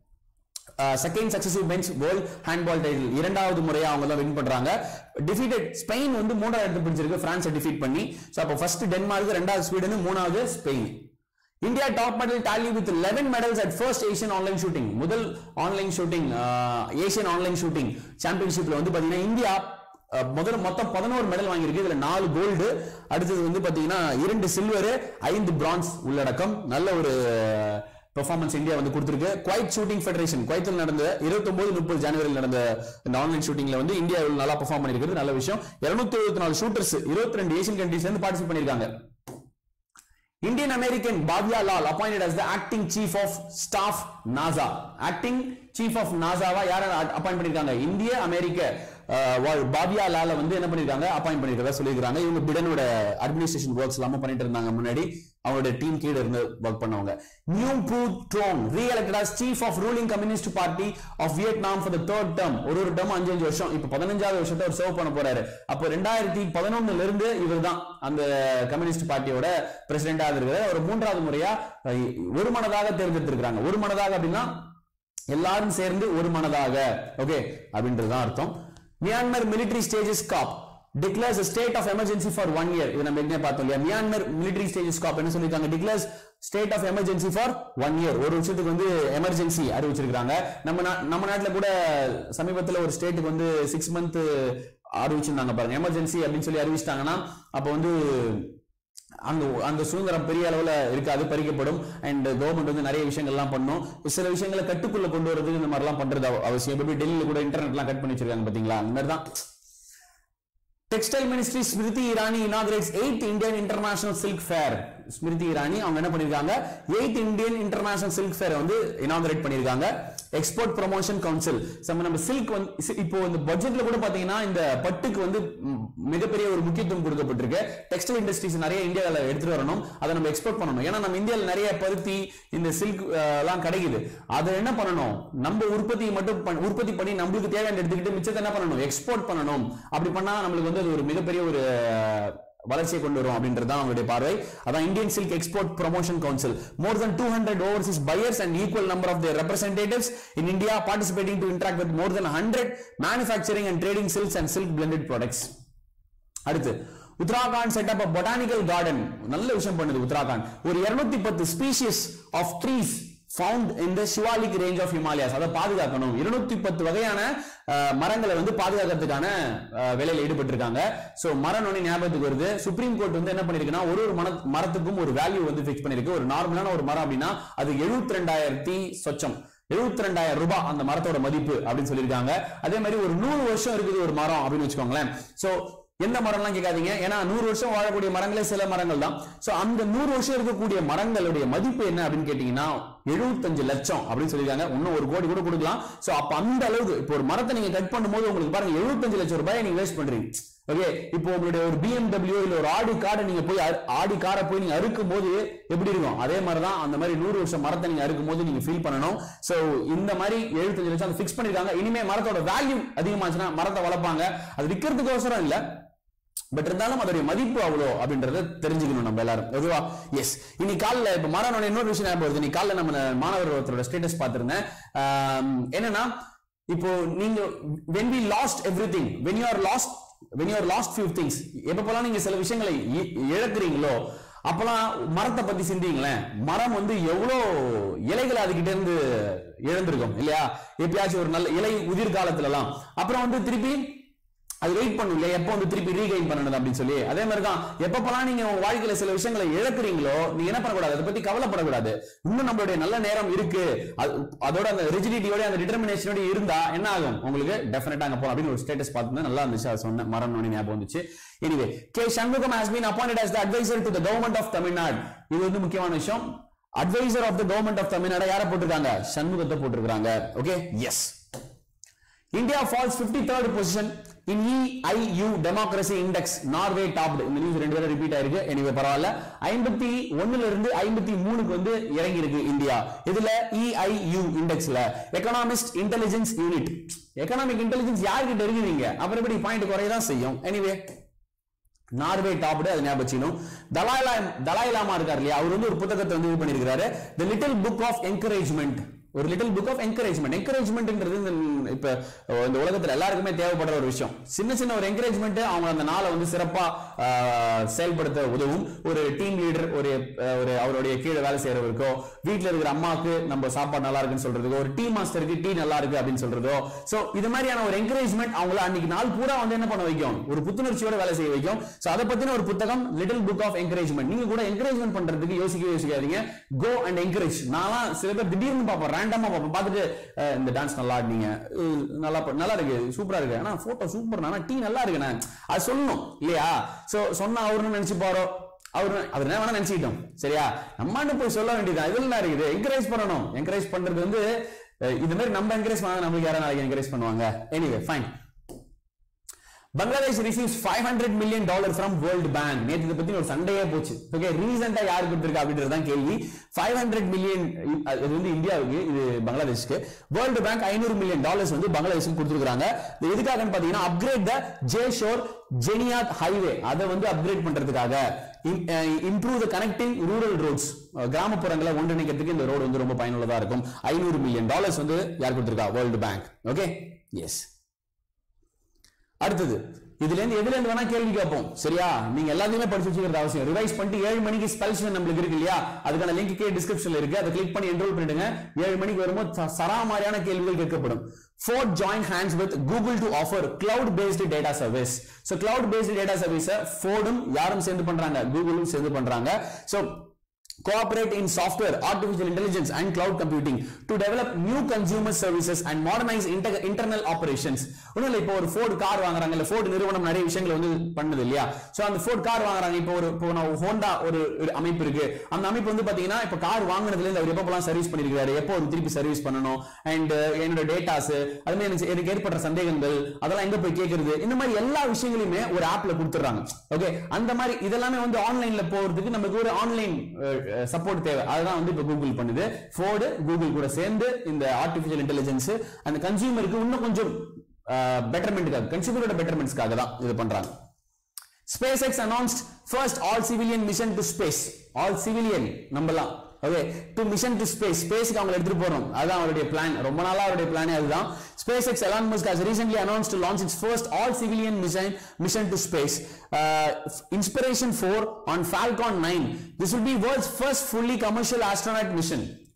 Speaker 1: second successive men's world handball title இரண்டாவது முறையா அவங்க தான் வின் பண்றாங்க டிஃபீட்டட் ஸ்பெயின் வந்து மூன்றாவது இடத்து பிடிச்சிருக்கு பிரான்ஸை டிஃபீட் பண்ணி சோ அப்போ ஃபர்ஸ்ட் டென்மார்க் ரெண்டாவது ஸ்வீடன் மூணாவது Spain India top medal tally with 11 medals at first Asian online shooting முதல் online shooting Asian online shooting சாம்பியன்ஷிப்ல வந்து பாத்தீங்கன்னா இந்தியா அஹ், முதல்ல மொத்தம் பதினோரு மெடல் வாங்கியிருக்கு இதுல நாலு கோல்டு அடுத்தது வந்து பாத்தீங்கன்னா இரண்டு சில்வர் ஐந்து பிரான்ஸ் உள்ளடக்கம் நல்ல ஒரு பெர்ஃபார்மன்ஸ் இந்தியா வந்து கொடுத்திருக்கு குவைத் ஷூட்டிங் ஃபெடரேஷன் குவைத்தில் நடந்த 29 முப்பது ஜனவரியில் நடந்த இந்த ஆன்லைன் ஷூட்டிங்ல வந்து இந்தியா இவ்வளவு நல்லா பெர்ஃபார்ம் பண்ணிருக்கிறது நல்ல விஷயம் 274 எழுபத்தி நாலு ஷூட்டர்ஸ் இருபத்தி ரெண்டு ஏஷியன் கண்ட்ரீஸ்ல இருந்து பார்ட்டிசிபேட் பண்ணிருக்காங்க Indian American Bhavya Lal appointed as the acting chief of staff NASA. Acting chief of NASA வா யார அப்பாயிண்ட் பண்ணிருக்காங்க இந்திய அமெரிக்க அஹ், வாழ் பாபியா லால வந்து என்ன பண்ணிருக்காங்க அப்பாயிண்ட் பண்ணிருக்கதா சொல்லியிருக்காங்க இவங்க பிடனோட அட்மினிஸ்ட்ரேஷன் ஒர்க்ஸ் எல்லாமே பண்ணிட்டு இருந்தாங்க முன்னாடி அவங்களோட டீம் கீழ இருந்து ஒர்க் பண்ணவங்க நியூ Phu Trong reelected as chief of ruling communist party of Vietnam for the third term ஒரு ஒரு டேர்ம் அஞ்சு அஞ்சு வருஷம் இப்ப பதினஞ்சாவது வருஷத்தை அவர் சர்வ் பண்ண போறாரு அப்போ ரெண்டாயிரத்தி பதினொன்னுல இருந்து இவர் தான் அந்த கம்யூனிஸ்ட் பார்ட்டியோட பிரசிடென்டா இருக்கிறார் அவர் மூன்றாவது முறையா அஹ், ஒரு மனதாக தேர்ந்தெடுத்திருக்காங்க ஒரு மனதாக அப்படின்னா எல்லாரும் சேர்ந்து ஒரு மனதாக ஓகே அப்படின்றது தான் அர்த்தம் Myanmar military stages coup declares state of emergency for one year இது நம்ம என்ன பார்த்தோம் இல்லையா மியான்மர் மிலிட்டரி ஸ்டேஜஸ் காப் என்ன சொல்லியிருக்காங்க declares state of emergency for one year ஒரு வருஷத்துக்கு வந்து எமர்ஜென்சி அறிவிச்சிருக்காங்க நம்ம நா- நம்ம நாட்டுல கூட சமீபத்துல ஒரு ஸ்டேட்டுக்கு வந்து சிக்ஸ் மந்த் அறிவிச்சிருந்தாங்க பாருங்க எமர்ஜென்சி அப்படின்னு சொல்லி அறிவிச்சிட்டாங்கன்னா அப்ப வந்து அந்த அந்த சுதந்திரம் பெரிய அளவுல இருக்காது பறிக்கப்படும் அண்ட் கவர்மெண்ட் வந்து நிறைய விஷயங்கள்லாம் பண்ணும் சில விஷயங்களை கட்டுக்குள்ள கொண்டு வரதுக்கு இந்த மாதிரிலாம் பண்றது அவ- அவசியம் எப்படி டெல்லியில கூட இன்டர்நெட்லாம் கட் பண்ணி வச்சிருக்காங்க பாத்தீங்களா அந்த மாதிரி தான் textile ministry Smriti Irani inaugurates eighth Indian international silk fair Smriti Irani அவங்க என்ன பண்ணிருக்காங்க eighth Indian international silk fair வந்து இனாகிரேட் பண்ணிருக்காங்க எக்ஸ்போர்ட் ப்ரமோஷன் கவுன்சில் நம்ம நம்ம சில்க் வந்து சி- இப்போ இந்த பட்ஜெட்ல கூட பாத்தீங்கன்னா இந்த பட்டுக்கு வந்து ம், மிகப்பெரிய ஒரு முக்கியத்துவம் கொடுக்கப்பட்டிருக்கு டெக்ஸ்டைல் இண்டஸ்ட்ரீஸ் நிறைய இந்தியாவில் எடுத்துட்டு வரணும் அதை நம்ம எக்ஸ்போர்ட் பண்ணணும் ஏன்னா நம்ம இந்தியாவில் நிறைய பருத்தி இந்த சில்க் எல்லாம் கிடைக்குது அதை என்ன பண்ணணும் நம்ம உற்பத்தி மட்டும் பண்ண- உற்பத்தி பண்ணி நம்மளுக்கு தேவையான எடுத்துக்கிட்டு மிச்சத்தை என்ன பண்ணணும் எக்ஸ்போர்ட் பண்ணணும் அப்படி பண்ணா நம்மளுக்கு வந்து அது ஒரு மிகப்பெரிய ஒரு அஹ், வளர்ச்சியை கொண்டு வரும் அப்படின்றது தான் அவங்களுடைய பார்வை அதான் Indian silk export promotion council more than two hundred overseas buyers and equal number of their representatives in India participating to interact with more than 100 manufacturing and trading silks and silk blended products. அடுத்து Uttarakhand set up botanical garden நல்ல விஷயம் பண்ணுது உத்தராகண்ட் ஒரு 210 பத்து species of trees found இந்த Shivalik range of Himalayas அதை பாதுகாக்கணும் இருநூத்தி பத்து வகையான அஹ், மரங்களை வந்து பாதுகாக்கிறதுக்கான அஹ், வேலையில ஈடுபட்டிருக்காங்க சோ மரம் ஒண்ணு ஞாபகத்துக்கு வருது சுப்ரீம் கோர்ட் வந்து என்ன பண்ணிருக்குன்னா ஒரு ஒரு மர மரத்துக்கும் ஒரு வேல்யூ வந்து ஃபிக்ஸ் பண்ணிருக்கு ஒரு நார்மலான ஒரு மரம் அப்படின்னா அது எழுபத்தி ரெண்டாயிரத்தி சொச்சம் எழுபத்தி ரெண்டாயிரம் ரூபாய் அந்த மரத்தோட மதிப்பு அப்படின்னு சொல்லியிருக்காங்க அதே மாதிரி ஒரு நூறு வருஷம் இருக்குது ஒரு மரம் அப்படின்னு வச்சுக்கோங்களேன் சோ எந்த மரம்லாம் கேட்காதீங்க ஏன்னா நூறு வருஷம் வாழக்கூடிய மரங்களே சில மரங்கள் தான் சோ அந்த நூறு வருஷம் இருக்கக்கூடிய மரங்களுடைய மதிப்பு என்ன அப்படின்னு கேட்டீங்கன்னா எழுபத்தஞ்சு லட்சம் அப்படின்னு சொல்லியிருக்காங்க இன்னும் ஒரு கோடி கூட கொடுக்கலாம் சோ அப்ப அந்த அளவுக்கு இப்போ ஒரு மரத்தை நீங்க கட் பண்ணும்போது உங்களுக்கு பாருங்க எழுபத்தஞ்சு லட்சம் ரூபாயை நீங்க வேஸ்ட் பண்றீங்க ஓகே இப்போ உங்களுடைய ஒரு பிஎம்டபிள்யூ இல்ல ஒரு ஆடி கார்டை நீங்க போய் அறு- ஆடி காரை போய் நீங்க அறுக்கும் போது எப்படி இருக்கும் அதே மாதிரி தான் அந்த மாதிரி நூறு வருஷம் மரத்தை நீங்க அறுக்கும் போது நீங்க ஃபீல் பண்ணணும் சோ இந்த மாதிரி எழுபத்தஞ்சு லட்சம் ஃபிக்ஸ் பண்ணிருக்காங்க இனிமே மரத்தோட வேல்யூ அதிகமாச்சுன்னா மரத்தை வளர்ப்பாங்க அது விற்கிறதுக்கோசரம் இல்ல பட் இருந்தாலும் அதோடைய மதிப்பு அவ்வளோ அப்படின்றத தெரிஞ்சுக்கணும் நம்ம எல்லாரும் ஓகேவா எஸ் இன்னைக்கு காலைல இப்ப மரணோட இன்னொரு விஷயம் ஞாபகம் வருது இன்னைக்கு காலைல நம்ம மாணவர் ஒருத்தரோட ஸ்டேட்டஸ் பார்த்திருந்தேன் ஆம், என்னன்னா இப்போ நீங்க when we lost everything when you are lost when you are lost few things எப்பப்பெல்லாம் நீங்க சில விஷயங்களை இ- இழக்கிறீங்களோ அப்பெல்லாம் மரத்தை பத்தி சிந்திங்களேன் மரம் வந்து எவ்வளோ இலைகளை அதுகிட்ட இருந்து இழந்திருக்கும் இல்லையா எப்பயாச்சும் ஒரு நல்ல இலை உதிர் காலத்துல எல்லாம் அப்புறம் வந்து திருப்பி அது வெயிட் பண்ணும் இல்லையா எப்போ வந்து திருப்பி ரீகைன் பண்ணணும் அப்படின்னு சொல்லி அதே மாதிரி தான் எப்பப்பெல்லாம் நீங்க உங்க வாழ்க்கையில சில விஷயங்களை இழக்கிறீங்களோ நீங்க என்ன பண்ணக்கூடாது அதை பத்தி கவலைப்படக்கூடாது இன்னும் நம்மளுடைய நல்ல நேரம் இருக்கு அது- அதோட அந்த ரிஜிடிட்டியோட அந்த டிட்டர்மினேஷனோட இருந்தா என்ன ஆகும் உங்களுக்கு டெஃபினட்டா அங்க போகணும் அப்படின்னு ஒரு ஸ்டேட்டஸ் பார்த்து நல்லா இருந்துச்சு அதை சொன்னேன் மரம் நோனி ஞாபகம் வந்துச்சு anyway K Shanmugam has been appointed as the advisor to the government of Tamil Nadu இது வந்து முக்கியமான விஷயம் advisor of the government of Tamil Nadu யாரை போட்டிருக்காங்க சண்முகத்தை போட்டிருக்காங்க okay yes India falls 53rd position in EIU democracy index Norway topped இந்த நியூஸ் ரெண்டு பேரும் ரிப்பீட் ஆயிருக்கு எனிவே பரவாயில்ல ஐம்பத்தி ஒண்ணுல இருந்து ஐம்பத்தி மூணுக்கு வந்து இறங்கி இருக்கு இந்தியா இதுல EIU இண்டெக்ஸ்ல economist intelligence unit economic intelligence யார்கிட்ட இருக்குவீங்க அப்புறம் எப்படி பாயிண்ட் குறையதான் செய்யும் எனிவே நார்வே டாப்டு அது ஞாபகம் வச்சுக்கணும் தலாய் லாம் தலாய் லாமா இருக்கார் இல்லையா அவர் வந்து ஒரு புத்தகத்தை வந்து இது பண்ணியிருக்காரு the little book of encouragement ஒரு லிட்டில் புக் ஆஃப் என்கரேஜ்மெண்ட் என்கரேஜ்மெண்ட்ன்றது இந்த இப்ப இந்த உலகத்துல எல்லாருக்குமே தேவைப்படுற ஒரு விஷயம் சின்ன சின்ன ஒரு என்கரேஜ்மெண்ட் அவங்க அந்த நாளை வந்து சிறப்பா ஆஹ், செயல்படுத்த உதவும் ஒரு டீம் லீடர் ஒரு ஆஹ், ஒரு அவருடைய கீழே வேலை செய்யறவருக்கோ வீட்ல இருக்கிற அம்மாவுக்கு நம்ம சாப்பாடு நல்லா இருக்குன்னு சொல்றதுக்கோ ஒரு டீ மாஸ்டருக்கு டீ நல்லா இருக்கு அப்படின்னு சொல்றதோ சோ இது மாதிரியான ஒரு என்கரேஜ்மெண்ட் அவங்கள அன்னைக்கு நாள் பூரா வந்து என்ன பண்ண வைக்கும் ஒரு புத்துணர்ச்சியோட வேலை செய்ய வைக்கும் சோ அதை பத்தின ஒரு புத்தகம் லிட்டில் புக் ஆஃப் என்கரேஜ்மெண்ட் நீங்க கூட என்கரேஜ்மெண்ட் பண்றதுக்கு யோசிக்கவே யோசிக்காதீங்க கோ அண்ட் என்கரேஜ் நான்லாம் சில பேர் திடீர்னு பார்ப்போம் ரேண்டமா பார்ப்போம் பார்த்துட்டு அஹ், இந்த டான்ஸ் நல்லா ஆடினீங்க அஹ், நல்லா ப- நல்லா இருக்கு சூப்பரா இருக்கு ஆனா போட்டோ சூப்பர் ஆனா டீ நல்லா இருக்குண்ணே அது சொல்லணும் இல்லையா சோ சொன்னா அவருன்னு நினைச்சுப்பாரோ அவரு அவர் என்ன வேணா நினைச்சுக்கிட்டோம் சரியா நம்மான்னு போய் சொல்ல வேண்டியது இதுல என்ன இருக்குது என்கரேஜ் பண்ணணும் என்கரேஜ் பண்றது வந்து அஹ், இது மாதிரி நம்ம என்கரேஜ் பண்ணா நம்மளுக்கு யாரும் நாளைக்கு என்கரேஜ் பண்ணுவாங்க anyway fine Bangladesh receives five hundred million dollar from world bank நேற்று இதை பத்தி ஒரு சண்டையே போச்சு ஓகே ரீசெண்டா யார் கொடுத்திருக்கா அப்படின்றது தான் கேள்வி ஃபைவ் ஹண்ட்ரட் மில்லியன் இது வந்து இந்தியாவுக்கு இது பங்களாதேஷ்க்கு வேர்ல்டு பேங்க் ஐநூறு மில்லியன் டாலர்ஸ் வந்து பங்களாதேஷுக்கு கொடுத்துருக்காங்க இது எதுக்காகன்னு பாத்தீங்கன்னா அப்கிரேட் த ஜேஷோர் ஜெனியாத் ஹைவே அதை வந்து அப்கிரேட் பண்றதுக்காக improve the connecting rural roads கிராமப்புறங்களை ஒன்றிணைக்கிறதுக்கு இந்த ரோடு வந்து ரொம்ப பயனுள்ளதா இருக்கும் ஐநூறு மில்லியன் டாலர்ஸ் வந்து யார் கொடுத்திருக்கா வேர்ல்டு பேங்க் ஓகே எஸ் அடுத்தது இதுல இருந்து எதுல இருந்து வேணா கேள்வி கேட்போம் சரியா நீங்க எல்லாத்தையுமே படிச்சு வச்சுக்கிறது அவசியம் ரிவைஸ் பண்ணிட்டு ஏழு மணிக்கு ஸ்பெல்ஸ் நம்மளுக்கு இருக்கு இல்லையா அதுக்கான லிங்க் கே டிஸ்கிரிப்ஷன்ல இருக்கு அதை கிளிக் பண்ணி என்ரோல் பண்ணிடுங்க ஏழு மணிக்கு வரும்போது ச- சராமாரியான கேள்விகள் கேட்கப்படும் Ford join hands with Google to offer cloud based data service so cloud based data சர்வீஸை ஃபோர்டும் யாரும் சேர்ந்து பண்றாங்க கூகுளும் சேர்ந்து பண்றாங்க so cooperate in software, artificial intelligence and cloud computing to develop new consumer services and modernize inter- internal operations. ஒண்ணும் இல்ல இப்போ ஒரு ஃபோர்டு கார் வாங்குறாங்க இல்ல ஃபோர்டு நிறுவனம் நிறைய விஷயங்களை வந்து பண்ணுது இல்லையா சோ அந்த ஃபோர்ட் கார் வாங்குறாங்க இப்போ ஒரு இப்போ நான் ஹோண்டா ஒரு ஒரு அமைப்பு இருக்கு அந்த அமைப்பு வந்து பாத்தீங்கன்னா இப்போ கார் வாங்குனதுல இருந்து அவர் எப்பப்பெல்லாம் சர்வீஸ் பண்ணிருக்காரு எப்போ அவர் திருப்பி சர்வீஸ் பண்ணணும் அண்ட் என்னோட டேட்டாஸ் அது மாதிரி எனக்கு எனக்கு ஏற்பட்ட சந்தேகங்கள் அதெல்லாம் எங்க போய் கேக்குறது இந்த மாதிரி எல்லா விஷயங்களையுமே ஒரு ஆப்ல கொடுத்துறாங்க ஓகே அந்த மாதிரி இதெல்லாமே வந்து ஆன்லைன்ல போறதுக்கு நமக்கு ஒரு ஆன்லைன் சப்போர்ட் தேவை அதுதான் வந்து இப்போ கூகுள் பண்ணுது ஃபோர்டு கூகுள் கூட சேர்ந்து இந்த ஆர்டிஃபிஷியல் இன்டெலிஜென்ஸ் அந்த கன்சியூமருக்கு இன்னும் கொஞ்சம் பெட்டர்மெண்ட்டுக்காக கன்சியூமரோட பெட்டர்மெண்ட்ஸ்க்காக தான் இது பண்றாங்க SpaceX announced first all civilian mission to space. All civilian நம்பலாம் okay to mission to space ஸ்பேஸ்க்கு அவங்க எடுத்துட்டு போறோம் அதுதான் அவருடைய பிளான் ரொம்ப நாளா அவருடைய பிளானே அதுதான் SpaceX Elon Musk has recently announced to launch its first all civilian mission mission to space. Uh, Inspiration 4 on Falcon 9. This will be world's first fully commercial astronaut mission.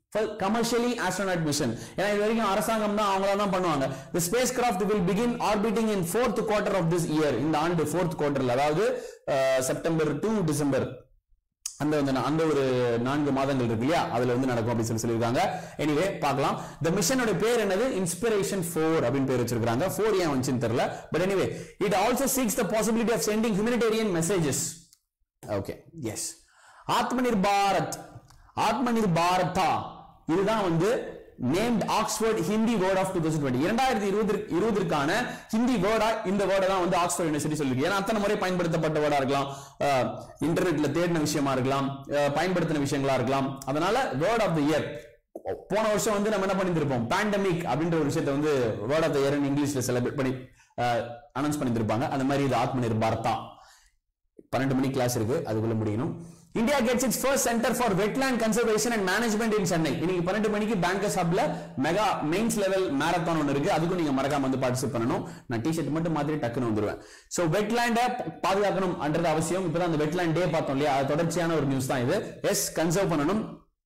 Speaker 1: Commercially astronaut mission ஏன்னா இது வரைக்கும் அரசாங்கம் தான் அவங்கள தான் பண்ணுவாங்க the space craft will begin orbiting in fourth quarter of this year இந்த ஆண்டு ஃபோர்த் குவார்டர்ல அதாவது செப்டம்பர் டு டிசம்பர் அந்த வந்து அந்த ஒரு நான்கு மாதங்கள் இருக்கு இல்லையா அதுல வந்து நடக்கும் அப்படின்னு சொல்லி சொல்லியிருக்காங்க எனிவே பார்க்கலாம் இந்த மிஷனோட பேர் என்னது இன்ஸ்பிரேஷன் ஃபோர் அப்படின்னு பேர் வச்சிருக்காங்க ஃபோர் ஏன் வந்துச்சுன்னு தெரியல but anyway it also seeks the possibility of sending humanitarian messages okay yes Atmanirbhar Bharat Atmanirbhar Bharata இதுதான் வந்து named Oxford Hindi word of two thousand twenty இரண்டாயிரத்தி இருபது இருபதற்கான ஹிந்தி வேர்டா இந்த வேர்டை தான் வந்து ஆக்ஸ்போர்ட் யூனிவர்சிட்டி சொல்லிருக்கு ஏன்னா அத்தனை முறை பயன்படுத்தப்பட்ட வேர்டா இருக்கலாம் இன்டர்நெட்ல தேடின விஷயமா இருக்கலாம் அஹ், பயன்படுத்தின விஷயங்களா இருக்கலாம் அதனால வேர்ட் ஆஃப் த இயர் போன வருஷம் வந்து நம்ம என்ன பண்ணிருப்போம் பேண்டமிக் அப்படின்ற ஒரு விஷயத்தை வந்து வேர்ட் ஆஃப் த இயர் இங்கிலீஷ்ல செலிப்ரேட் பண்ணி அனௌன்ஸ் பண்ணிருப்பாங்க அந்த மாதிரி இது ஆத்ம நிர்பாரதா பன்னெண்டு மணி கிளாஸ் இருக்கு அதுக்குள்ள முடியணும் India gets its first centre for wetland conservation and management in Chennai இன்னைக்கு பன்னெண்டு மணிக்கு பேங்கர்ஸ் ஹப்ல மெகா மெயின்ஸ் லெவல் மேரத்தான் ஒன்று இருக்கு அதுக்கும் நீங்க மறக்காம வந்து பார்ட்டிசிபேட் பண்ணணும் நான் டிஷர்ட் மட்டும் மாதிரி டக்குன்னு வந்துருவேன் சோ வெட்லேண்டை பாதுகாக்கணும் என்றது அவசியம் இப்பதான் அந்த வெட்லேண்ட் டே பார்த்தோம் இல்லையா அது தொடர்ச்சியான ஒரு நியூஸ் தான் இது எஸ் கன்சர்வ் பண்ணணும்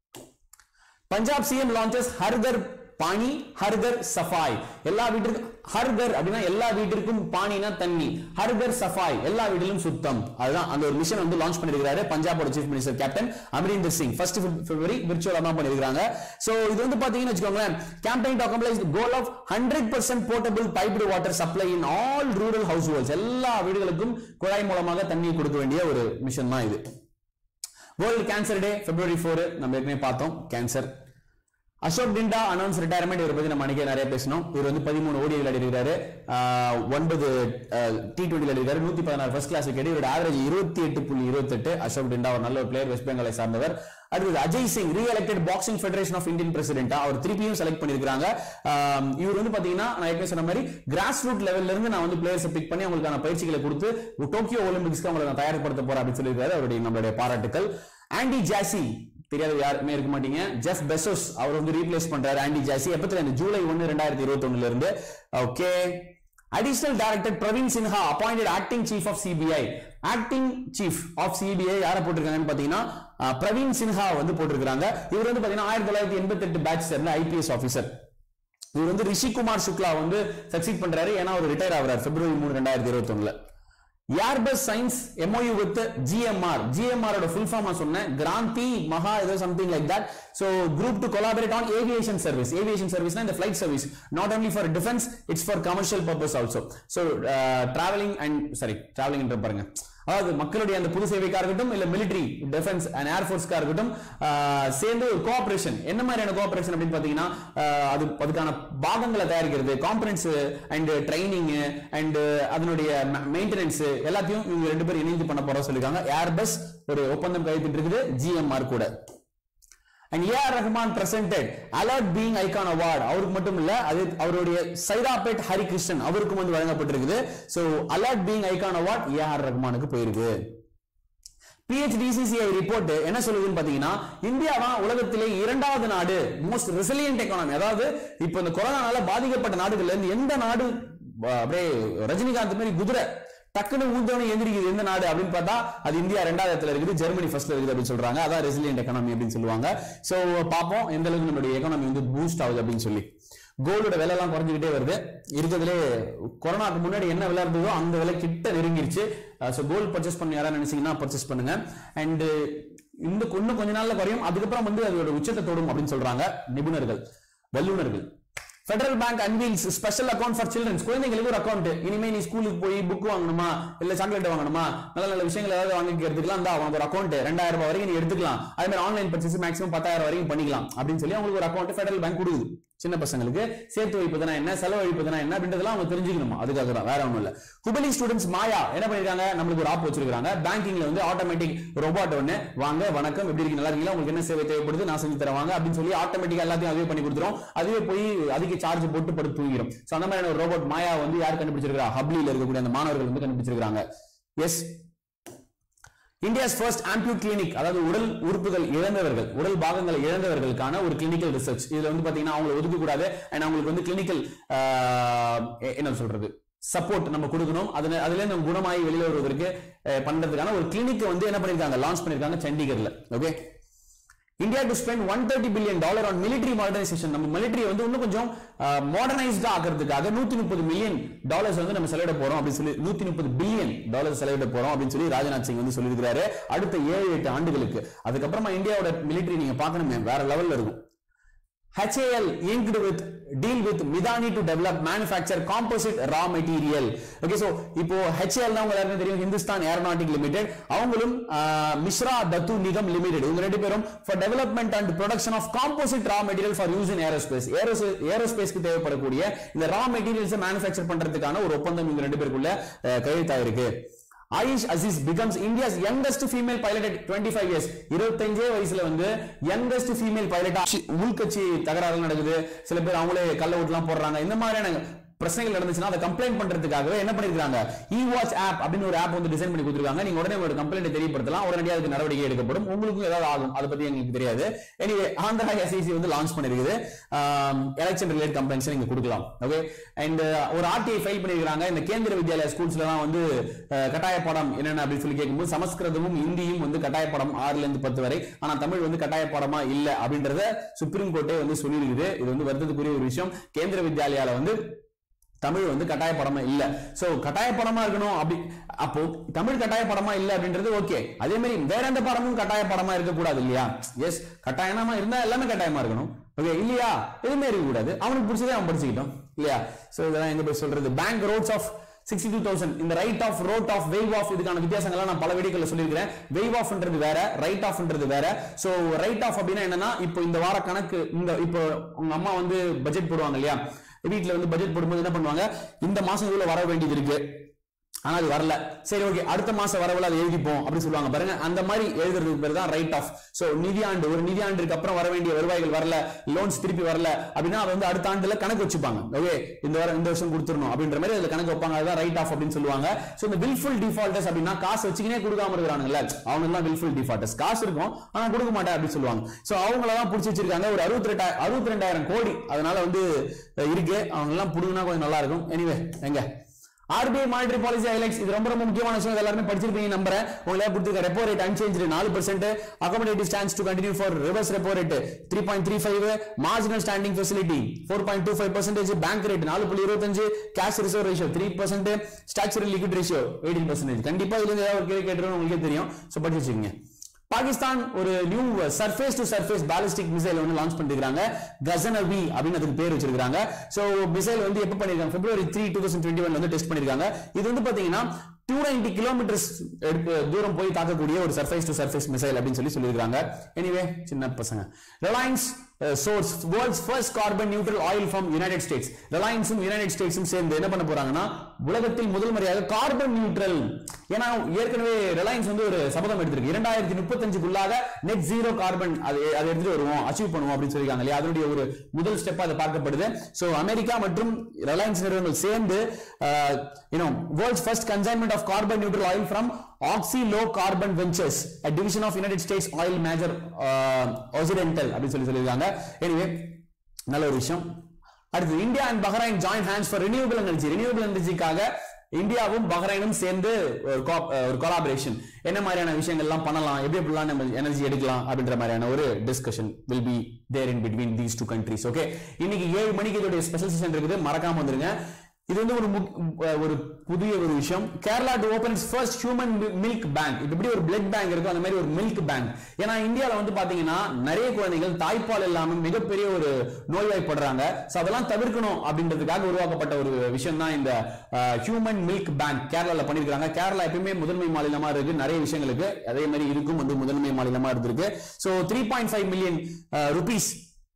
Speaker 1: பஞ்சாப் சிஎம் லான்ச்சஸ் ஹர்கர் பாணி ஹர்கர் சஃபாய் எல்லா வீட்டிற்கும் ஹர்கர் அப்படின்னா எல்லா வீட்டிற்கும் பானினா தண்ணி ஹர்கர் சஃபாய் எல்லா வீட்டிலும் சுத்தம் அதுதான் அந்த ஒரு மிஷன் வந்து லான்ச் பண்ணிருக்காரு பஞ்சாபோட chief minister captain Amarinder Singh first February விர்ச்சுவலா தான் பண்ணிருக்காங்க சோ இது வந்து பாத்தீங்கன்னு வச்சுக்கோங்களேன் campaign to accomplish goal of hundred percent portable piped water supply in all rural house holds எல்லா வீடுகளுக்கும் குழாய் மூலமாக தண்ணி கொடுக்க வேண்டிய ஒரு மிஷன் தான் இது world cancer day February four நம்ம ஏற்கனவே பார்த்தோம் cancer Ashok Dinda announce retirement இவரை பத்தி நம்ம அன்னைக்கே நிறைய பேசணும் இவர் வந்து பதிமூணு ஓடி விளையாடி இருக்காரு ஆஹ் ஒன்பது டி டுவெண்டி விளையாடி நூத்தி பதினாறு ஃபர்ஸ்ட் கிளாஸ் விக்கெட் இவரோட ஆவரேஜ் இருபத்தி எட்டு புள்ளி இருபத்தெட்டு அசோக் டிண்டா ஒரு நல்ல ஒரு பிளேயர் வெஸ்ட் பெங்காலை சார்ந்தவர் அடுத்தது Ajay Singh re elected boxing federation of Indian பிரசிடென்டா அவர் திருப்பியும் செலக்ட் பண்ணிருக்காங்க ஆஹ் இவர் வந்து பாத்தீங்கன்னா நான் ஏற்கனவே சொன்ன மாதிரி கிராஸ் ரூட் லெவல்ல இருந்து நான் வந்து பிளேயர்ஸ் பிக் பண்ணி அவங்களுக்கான பயிற்சிகளை கொடுத்து டோக்கியோ ஒலிம்பிக்ஸ்க்கு அவங்களை நான் தயார்படுத்த போறேன் அப்படின்னு சொல்லியிருக்காரு அவருடைய நம்மளுடைய பாராட்டுக்கள் ஆண்டி ஜாசி தெரியாத யாருக்குமே இருக்க மாட்டீங்க ஜெஃப் பெசோஸ் அவர் வந்து ரீப்ளேஸ் பண்றாரு ஆண்டி ஜாசி எப்பத்துல இந்த ஜூலை ஒன்னு ரெண்டாயிரத்தி இருபத்தி ஒண்ணுல இருந்து okay additional director Praveen Sinha appointed acting chief of CBI acting chief of CBI யாரை போட்டிருக்காங்கன்னு பாத்தீங்கன்னா அஹ், பிரவீன் சின்ஹா வந்து போட்டிருக்காங்க இவர் வந்து பாத்தீங்கன்னா ஆயிரத்தி தொள்ளாயிரத்தி எண்பத்தி எட்டு பேட்ச் சேர்ந்த ஐபிஎஸ் ஆஃபீஸர் இவர் வந்து ரிஷிகுமார் சுக்லா வந்து சக்சீட் பண்றாரு ஏன்னா அவர் ரிட்டையர் ஆகுறாரு பிப்ரவரி மூணு ரெண்டாயிரத்தி இருபத்தி ஒண்ணுல Airbus signs MoU with GMR GMR ஓட ஃபுல் ஃபார்மா சொன்னேன் கிராந்தி மகா ஏதோ something like that so group to collaborate on aviation service aviation சர்வீஸ்னா இந்த flight service not only for defence it's for commercial purpose also so travelling and sorry travelling பாருங்க அதாவது மக்களுடைய அந்த பொது சேவைக்கா இருக்கட்டும் இல்ல மிலிட்டரி டிஃபென்ஸ் அண்ட் ஏர்ஃபோர்ஸ்க்கா இருக்கட்டும் ஆஹ், சேர்ந்து ஒரு கோஆபரேஷன் என்ன மாதிரியான கோஆபரேஷன் அப்படின்னு பாத்தீங்கன்னா ஆஹ், அது அதுக்கான பாகங்களை தயாரிக்கிறது காம்பனன்ஸ் அண்ட் ட்ரைனிங் அண்ட் அதனுடைய மெயின்டெனன்ஸ் எல்லாத்தையும் இவங்க ரெண்டு பேரும் இணைந்து பண்ண போறோம் சொல்லிருக்காங்க ஏர்பஸ் ஒரு ஒப்பந்தம் கையெழுத்திட்டு இருக்குது ஜிஎம்ஆர் கூட and A R Rahman presented alert being icon award அவருக்கு மட்டும் இல்ல அது அவருடைய சைதாபேட் ஹரிகிருஷ்ணன் அவருக்கும் வந்து வழங்கப்பட்டிருக்குது so alert being icon award A R ரஹ்மானுக்கு போயிருக்கு PHDCCI ரிப்போர்ட் என்ன சொல்லுதுன்னு பாத்தீங்கன்னா இந்தியா தான் உலகத்திலே இரண்டாவது நாடு மோஸ்ட் ரெசிலியன்ட் எக்கானமி அதாவது இப்போ இந்த கொரோனால பாதிக்கப்பட்ட நாடுகள்ல இருந்து எந்த நாடு அஹ், அப்படியே ரஜினிகாந்த் மாதிரி குதிரை டக்குன்னு ஊந்தவனை எந்திரிக்குது எந்த நாடு அப்படின்னு பார்த்தா அது இந்தியா ரெண்டாவது இடத்துல இருக்குது ஜெர்மனி ஃபர்ஸ்ட்ல இருக்குது அப்படின்னு சொல்றாங்க அதான் ரெசிலியன்ட் எக்கானமி அப்படின்னு சொல்லுவாங்க சோ பாப்போம் எந்த அளவுக்கு நம்மளுடைய எக்கானமி வந்து பூஸ்ட் ஆகுது அப்படின்னு சொல்லி கோல்டோட விலை எல்லாம் குறைஞ்சிக்கிட்டே வருது இருக்கிறதுலே கொரோனாக்கு முன்னாடி என்ன விலை இருந்ததோ அந்த விலை கிட்ட நெருங்கிருச்சு ஸோ கோல்டு பர்ச்சேஸ் பண்ண யாராவது நினைச்சீங்கன்னா பர்ச்சேஸ் பண்ணுங்க அண்ட் இந்த இன்னும் கொஞ்ச நாள்ல குறையும் அதுக்கப்புறம் வந்து அதோட உச்சத்தை தொடும் அப்படின்னு சொல்றாங்க நிபுணர்கள் வல்லுநர்கள் federal bank unveils special account for children's குழந்தைங்களுக்கு ஒரு அக்கௌண்ட் இனிமே நீ ஸ்கூலுக்கு போய் புக் வாங்கணுமா இல்ல சாக்லேட் வாங்கணுமா நல்ல நல்ல விஷயங்கள் ஏதாவது வாங்கி எடுத்துக்கலாம் இந்த அவங்க ஒரு அக்கௌண்ட் ரெண்டாயிரம் ரூபாய் வரைக்கும் நீ எடுத்துக்கலாம் அதே மாதிரி ஆன்லைன் பர்ச்சேஸ் மேக்ஸிமம் பத்தாயிரம் வரைக்கும் பண்ணிக்கலாம் அப்படின்னு சொல்லி அவங்களுக்கு ஒரு அக்கௌண்ட் ஃபெடரல் பேங்க் கொடுக்குது சின்ன பசங்களுக்கு சேர்த்து வைப்பதுனா என்ன செலவழிப்பதுனா என்ன அப்படின்றதெல்லாம் அவங்க தெரிஞ்சுக்கணுமா அதுக்காக தான் வேற ஒண்ணும் இல்ல ஹுபலி ஸ்டூடெண்ட்ஸ் மாயா என்ன பண்ணிருக்காங்க நம்மளுக்கு ஒரு ஆப் வச்சிருக்காங்க பேங்கிங்ல வந்து ஆட்டோமேட்டிக் ரோபோட் ஒண்ணு வாங்க வணக்கம் எப்படி இருக்கு நல்லா இருக்கீங்களா உங்களுக்கு என்ன சேவை தேவைப்படுது நான் செஞ்சு தரேன் வாங்க அப்படின்னு சொல்லி ஆட்டோமேட்டிக்கா எல்லாத்தையும் அதுவே பண்ணி கொடுத்துரும் அதுவே போய் அதுக்கு சார்ஜ் போட்டு படுத்து தூங்கிடும் சோ அந்த மாதிரியான ஒரு ரோபோட் மாயா வந்து யார் கண்டுபிடிச்சிருக்கா ஹப்ளில இருக்கக்கூடிய அந்த மாணவர்கள் வந்து கண்டுபிடிச்சிருக்காங்க yes India's first amputee clinic அதாவது உடல் உறுப்புகள் இழந்தவர்கள் உடல் பாகங்களை இழந்தவர்களுக்கான ஒரு கிளினிக்கல் ரிசர்ச் இதுல வந்து பாத்தீங்கன்னா அவங்களை ஒதுக்க கூடாது அண்ட் அவங்களுக்கு வந்து கிளினிக்கல் என்ன சொல்றது சப்போர்ட் நம்ம கொடுக்கணும் அதுல அதுல இருந்து நம்ம குணமாயி வெளியில வருவதற்கு அஹ், பண்றதுக்கான ஒரு கிளினிக் வந்து என்ன பண்ணிருக்காங்க லான்ச் பண்ணிருக்காங்க சண்டிகர்ல okay India to spend one thirty billion dollar on military modernisation நம்ம மிலிட்டரி வந்து இன்னும் கொஞ்சம் மாடர்னைஸ்டா ஆகிறதுக்காக நூத்தி முப்பது மில்லியன் டாலர்ஸ் வந்து நம்ம செலவிட போறோம் அப்படின்னு சொல்லி நூத்தி முப்பது பில்லியன் டாலர் செலவிட போறோம் அப்படின்னு சொல்லி ராஜ்நாத் சிங் வந்து சொல்லியிருக்காரு அடுத்த ஏழு எட்டு ஆண்டுகளுக்கு அதுக்கப்புறமா இந்தியாவோட மிலிட்டரி நீங்க பார்க்கணுமே வேற லெவல்ல இருக்கும் HAL inked with deal with Midani to develop manufacture composite raw material. Okay, so இப்போ HAL னா உங்க எல்லாருக்கும் தெரியும் ஹிந்துஸ்தான் ஏரோநாட்டிக் லிமிடெட் அவங்களும் ஆஹ், மிஸ்ரா தத்து நிகம் லிமிடெட் இவங்க ரெண்டு பேரும் for development and production of composite raw material for use in aerospace ஏரோஸ்பேஸ்க்கு தேவைப்படக்கூடிய இந்த raw materials மேனுஃபேக்சர் பண்றதுக்கான ஒரு ஒப்பந்தம் இவங்க ரெண்டு பேருக்குள்ள அஹ், கையெழுத்தாயிருக்கு Ayesha Aziz becomes India's youngest female pilot at twenty five years இருபத்தஞ்சே வயசுல வந்து யங்கஸ்ட் ஃபீமேல் பைலட்டா உள்கட்சி தகராறு நடக்குது சில பேர் அவங்களே கள்ள ஓட்டுலாம் போடுறாங்க இந்த மாதிரியான பிரச்சனைகள் நடந்துச்சுன்னா அதை கம்ப்ளைண்ட் பண்றதுக்காகவே என்ன பண்ணிருக்காங்க இ வாட்ச் ஆப் அப்படின்னு ஒரு ஆப் வந்து டிசைன் பண்ணி கொடுத்துருக்காங்க நீங்க உடனே ஒரு கம்ப்ளைண்ட் தெரியப்படுத்தலாம் உடனடியாக அதுக்கு நடவடிக்கை எடுக்கப்படும் உங்களுக்கும் ஏதாவது ஆகும் அதை பத்தி எங்களுக்கு தெரியாது எனிவே ஆந்திரா எஸ்ஐசி வந்து லான்ச் பண்ணிருக்குது எலெக்ஷன் ரிலேட் கம்ப்ளைண்ட்ஸ் நீங்க கொடுக்கலாம் ஓகே அண்ட் ஒரு ஆர்டிஐ ஃபைல் பண்ணிருக்காங்க இந்த கேந்திர வித்யாலயா ஸ்கூல்ஸ்ல தான் வந்து அஹ், கட்டாய பாடம் என்னென்ன அப்படின்னு சொல்லி கேட்கும்போது சமஸ்கிருதமும் இந்தியும் வந்து கட்டாய பாடம் ஆறுல இருந்து பத்து வரை ஆனா தமிழ் வந்து கட்டாய பாடமா இல்ல அப்படின்றத சுப்ரீம் கோர்ட்டே வந்து சொல்லியிருக்குது இது வந்து வருத்தத்துக்குரிய ஒரு விஷயம் கேந்திர வித்யாலயால வந்து தமிழ் வந்து கட்டாய படமா இல்ல சோ கட்டாய படமா இருக்கணும் அப்படி அப்போ தமிழ் கட்டாய படமா இல்ல அப்படின்றது ஓகே அதே மாதிரி வேற எந்த படமும் கட்டாய படமா இருக்க கூடாது இல்லையா எஸ் கட்டாயமா இருந்தா எல்லாமே கட்டாயமா இருக்கணும் ஓகே இல்லையா எதுவுமே இருக்க கூடாது அவனுக்கு பிடிச்சதே அவன் படிச்சுக்கிட்டோம் இல்லையா சோ இதெல்லாம் எங்க போய் சொல்றது bank roads of sixty two thousand இந்த write off road off waive off இதுக்கான வித்தியாசங்கள்லாம் நான் பல வீடியோக்கள் சொல்லியிருக்கிறேன் வெய்வ் ஆஃப்ன்றது வேற ரைட் ஆஃப்ன்றது வேற சோ ரைட் ஆஃப் அப்படின்னா என்னன்னா இப்போ இந்த வார கணக்கு இந்த இப்போ உங்க அம்மா வந்து பட்ஜெட் போடுவாங்க இல்லையா வீட்ல வந்து பட்ஜெட் போடும்போது என்ன பண்ணுவாங்க இந்த மாசம் இவ்வளவு வர வேண்டியது இருக்கு ஆனா அது வரல சரி ஓகே அடுத்த மாசம் வரவுல அதை எழுதிப்போம் அப்படின்னு சொல்லுவாங்க பாருங்க அந்த மாதிரி எழுதுறதுக்கு பேர் தான் ரைட் ஆஃப் சோ நிதியாண்டு ஒரு நிதியாண்டுக்கு அப்புறம் வர வேண்டிய வருவாய்கள் வரல லோன்ஸ் திருப்பி வரல அப்படின்னா அதை வந்து அடுத்த ஆண்டுல கணக்கு வச்சுப்பாங்க ஓகே இந்த வாரம் இந்த வருஷம் கொடுத்துடணும் அப்படின்ற மாதிரி அதுல கணக்கு வைப்பாங்க அதுதான் ரைட் ஆஃப் அப்படின்னு சொல்லுவாங்க சோ இந்த வில்ஃபுல் டிஃபால்டர்ஸ் அப்படின்னா காசு வச்சுக்கினே கொடுக்காம இருக்கிறாங்கல்ல அவங்க தான் வில்ஃபுல் டிஃபால்டர்ஸ் காசு இருக்கும் ஆனா கொடுக்க மாட்டேன் அப்படின்னு சொல்லுவாங்க சோ அவங்கள தான் பிடிச்சி வச்சிருக்காங்க ஒரு அறுபத்தி ரெண்டாயிரம் அறுபத்தி ரெண்டாயிரம் கோடி அதனால வந்து அஹ், இருக்கு அவங்க எல்லாம் புடுங்கினா கொஞ்சம் நல்லா இருக்கும் எனிவே எங்க ஆர்பிஐ மானிட்டரி பாலிசி ஹைலைட்ஸ் இது ரொம்ப ரொம்ப முக்கியமான விஷயம் இது எல்லாருமே படிச்சிருப்பீங்க நம்புறேன் உங்களுக்கு கொடுத்துருக்க ரெப்போ ரேட் அன்சேஞ்ச் நாலு percent accommodative stands to continue for reverse repo rate three point three five marginal standing facility four point two five percentage bank rate நாலு புள்ளி இருபத்தஞ்சு cash reserve ratio three percent statutory liquid ratio eighteen percentage கண்டிப்பா இதுல இருந்து ஏதாவது ஒரு கேள்வி கேட்டுருவோம் உங்களுக்கே தெரியும் ஸோ படிச்சு வச்சுக்கோங்க பாகிஸ்தான் ஒரு new surface to surface ballistic missile வந்து லான்ச் பண்ணிருக்காங்க கசனவி அப்படின்னு அதுக்கு பேர் வச்சிருக்காங்க சோ மிசைல் வந்து எப்ப பண்ணிருக்காங்க February three two thousand twenty one வந்து டெஸ்ட் பண்ணிருக்காங்க இது வந்து பாத்தீங்கன்னா டூ நைன்டி கிலோமீட்டர்ஸ் தூரம் போய் தாக்கக்கூடிய ஒரு சர்ஃபேஸ் டு சர்ஃபேஸ் மிசைல் அப்படின்னு சொல்லி சொல்லியிருக்காங்க எனிவே சின்ன பசங்க Reliance source world's first carbon neutral oil from United States ரிலையன்ஸும் யுனைடெட் ஸ்டேட்ஸும் சேர்ந்து என்ன பண்ண போறாங்கன்னா உலகத்தில் முதல் முறையாக கார்பன் நியூட்ரல் ஏன்னா ஏற்கனவே ரிலையன்ஸ் வந்து ஒரு சபதம் எடுத்திருக்கு இரண்டாயிரத்தி முப்பத்தஞ்சுக்குள்ளாக நெட் ஜீரோ கார்பன் அது அதை எடுத்துட்டு வருவோம் அச்சீவ் பண்ணுவோம் அப்படின்னு சொல்லியிருக்காங்க இல்லையா அதனுடைய ஒரு முதல் ஸ்டெப் அது பார்க்கப்படுது சோ அமெரிக்கா மற்றும் ரிலையன்ஸ் நிறுவனங்கள் சேர்ந்து யூனோ world's first consignment of carbon neutral oil from Oxy Low Carbon Ventures a division of united states oil major uh, occidental அப்படின்னு சொல்லி சொல்லியிருக்காங்க எனிவே நல்ல ஒரு விஷயம் அடுத்து India and Bahrain join hands for renewable energy renewable எனர்ஜிக்காக இந்தியாவும் பஹ்ரைனும் சேர்ந்து ஒரு co- ஒரு கொலாபரேஷன் என்ன மாதிரியான விஷயங்கள்லாம் பண்ணலாம் எப்படி எப்படிலாம் நம்ம எனர்ஜி எடுக்கலாம் அப்படின்ற மாதிரியான ஒரு discussion will be there in between these two countries okay இன்னைக்கு ஏழு மணிக்கு இதோட ஸ்பெஷல் செஷன் இருக்குது மறக்காம வந்துருங்க இது வந்து ஒரு முக்- ஒரு புதிய ஒரு விஷயம் Kerala to open first human milk bank இப்ப எப்படி ஒரு பிளட் பேங்க் இருக்கும் அந்த மாதிரி ஒரு மில்க் பேங்க் ஏன்னா இந்தியால வந்து பாத்தீங்கன்னா நிறைய குழந்தைகள் தாய்ப்பால் இல்லாம மிகப்பெரிய ஒரு நோய்வாய்ப்படுறாங்க சோ அதெல்லாம் தவிர்க்கணும் அப்படின்றதுக்காக உருவாக்கப்பட்ட ஒரு விஷயம் தான் இந்த ஹியூமன் மில்க் பேங்க் கேரளால பண்ணிருக்காங்க கேரளா எப்பயுமே முதன்மை மாநிலமா இருக்கு நிறைய விஷயங்களுக்கு அதே மாதிரி இதுக்கும் வந்து முதன்மை மாநிலமா இருந்திருக்கு so three point five million rupees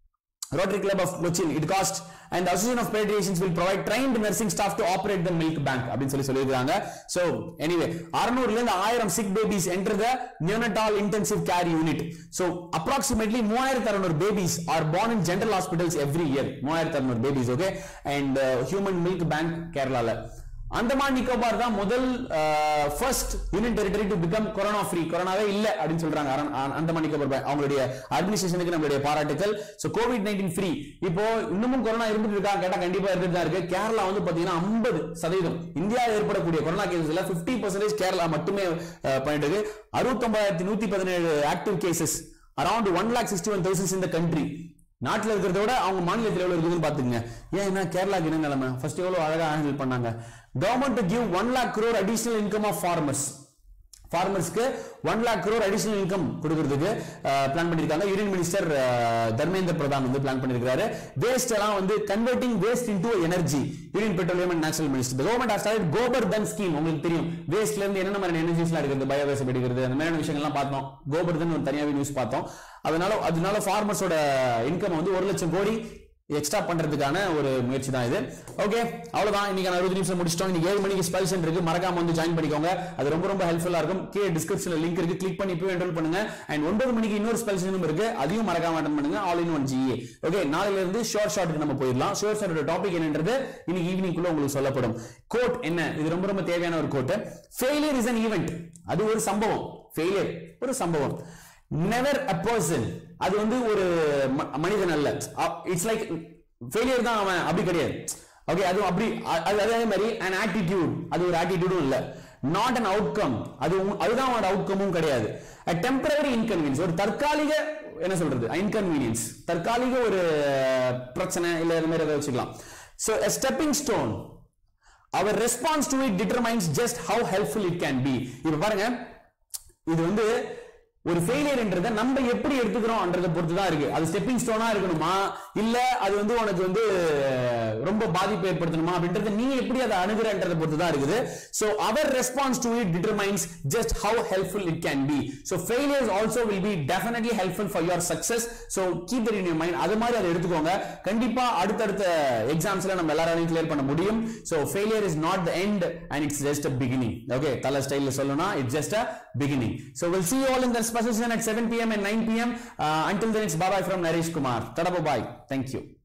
Speaker 1: Rotary Club of Cochin. It cost and the Association of Pediatricians will provide trained nursing staff to operate the milk bank அப்படின்னு சொல்லி சொல்லியிருக்காங்க so anyway 600 ல இருந்து 1000 sick babies enter the neonatal intensive care unit so approximately 3600 babies are born in general hospitals every year 3600 babies okay and uh, human milk bank கேரளால அந்தமான் நிக்கோபார் தான் முதல் first union territory to become corona free கொரோனாவே இல்ல அப்படின்னு சொல்றாங்க அரண்- அ- அந்தமான் நிக்கோபார் ப- அவங்களுடைய அட்மினிஸ்ட்ரேஷனுக்கு நம்மளுடைய பாராட்டுகள் சோ கோவிட் நைன்டீன் ஃப்ரீ இப்போ இன்னமும் கொரோனா இருந்துட்டு இருக்கா கேட்டா கண்டிப்பா இருந்துட்டு தான் இருக்கு கேரளா வந்து பாத்தீங்கன்னா 50 சதவீதம் இந்தியாவில் ஏற்படக்கூடிய கொரோனா கேசஸ்ல 50% பர்சன்டேஜ் கேரளா மட்டுமே அஹ், பண்ணிட்டு இருக்கு அறுபத்தொன்பதாயிரத்தி நூத்தி பதினேழு active cases around one lakh sixty one thousands இந்த கண்ட்ரி நாட்டில் இருக்கிறத விட அவங்க மாநிலத்தில் எவ்வளவு இருக்குதுன்னு பாத்துக்கங்க ஏன் என்ன கேரளாக்கு என்ன நிலைமை ஃபர்ஸ்ட் எவ்வளவு அழகா ஹேண்டில் பண்ணாங்க government give one lakh crore additional income of farmers ஃபார்மர்ஸ்க்கு one lakh crore additional income கொடுக்கறதுக்கு பிளான் பண்ணிருக்காங்க யூனியன் மினிஸ்டர் தர்மேந்திர பிரதான் வந்து பிளான் பண்ணிருக்காரு வேஸ்ட் எல்லாம் வந்து converting waste into energy union petroleum and natural minister government has started Gobar Dhan scheme உங்களுக்கு தெரியும் வேஸ்ட்ல இருந்து என்னென்ன மாதிரி எனர்ஜிஸ்லாம் எடுக்கிறது பயோவேஸ் எடுக்கிறது அந்த மாதிரியான விஷயங்கள்லாம் பார்த்தோம் கோபர் தன் ஒரு தனியாவே நியூஸ் பார்த்தோம் அதனால அதனால ஃபார்மர்ஸோட இன்கம் வந்து ஒரு லட்சம் கோடி எக்ஸ்ட்ரா பண்றதுக்கான ஒரு முயற்சி தான் இது ஓகே அவ்வளவுதான் இன்னைக்கு அறுபது நிமிஷம் முடிச்சிட்டோம் இன்னைக்கு ஏழு மணிக்கு ஸ்பெல் இருக்கு மறக்காம வந்து ஜாயின் பண்ணிக்கோங்க அது ரொம்ப ரொம்ப ஹெல்ப்ஃபுல்லா இருக்கும் கீழே டிஸ்கிரிப்ஷன்ல லிங்க் இருக்கு கிளிக் பண்ணி இப்போ என்ரோல் பண்ணுங்க அண்ட் ஒன்பது மணிக்கு இன்னொரு ஸ்பெல் இருக்கு அதையும் மறக்காம அட்டன் பண்ணுங்க all in one GA okay நாளையில இருந்து ஷோர்ட் ஷார்ட்டுக்கு நம்ம போயிடலாம் ஷோர்ட் ஷார்ட்டோட டாபிக் என்னன்றது இன்னைக்கு ஈவினிங் குள்ள உங்களுக்கு சொல்லப்படும் கோட் என்ன இது ரொம்ப ரொம்ப தேவையான ஒரு quote failure is an event அது ஒரு சம்பவம் ஃபெயிலியர் ஒரு சம்பவம் நெவர் அ பர்சன் அது வந்து ஒரு ம- மனிதன் அல்ல இட்ஸ் லைக் ஃபெயிலியர் தான் அவன் அப்படி கிடையாது ஓகே அது அப்படி அ- அது அதே மாதிரி an attitude அது ஒரு ஆட்டிடியூடும் இல்ல நாட் an outcome அது உன்- அதுதான் அவனோட அவுட்கமும் கிடையாது a temporary inconvenience ஒரு தற்காலிக என்ன சொல்றது inconvenience தற்காலிக ஒரு பிரச்சனை இல்ல இந்த மாதிரி ஏதாவது வச்சுக்கலாம் so a stepping stone our response to it determines just how helpful it can be இப்ப பாருங்க இது வந்து ஒரு ஃபெயிலியர்ன்றத நம்ம எப்படி எடுத்துக்கிறோம்ன்றத பொறுத்து தான் இருக்கு அது ஸ்டெப்பிங் ஸ்டோனா இருக்கணுமா இல்ல அது வந்து உனக்கு வந்து அஹ், ரொம்ப பாதிப்பு ஏற்படுத்தணுமா அப்படின்றது நீ எப்படி அதை அணுகுறன்றத பொறுத்து தான் இருக்குது so our response to it determines just how helpful it can be so failures also will be definitely helpful for your success so keep that in your mind அது மாதிரி அதை எடுத்துக்கோங்க கண்டிப்பா அடுத்தடுத்த எக்ஸாம்ஸ்ல நம்ம எல்லாராலையும் கிளியர் பண்ண முடியும் so failure is not the end and it's just a beginning okay Thala ஸ்டைல்ல சொல்லணும்னா it's just a beginning. So we'll see you all in the special session at 7 p.m. and 9 p.m. Uh, until then, it's bye bye from Naresh Kumar. Tada bye. Thank you.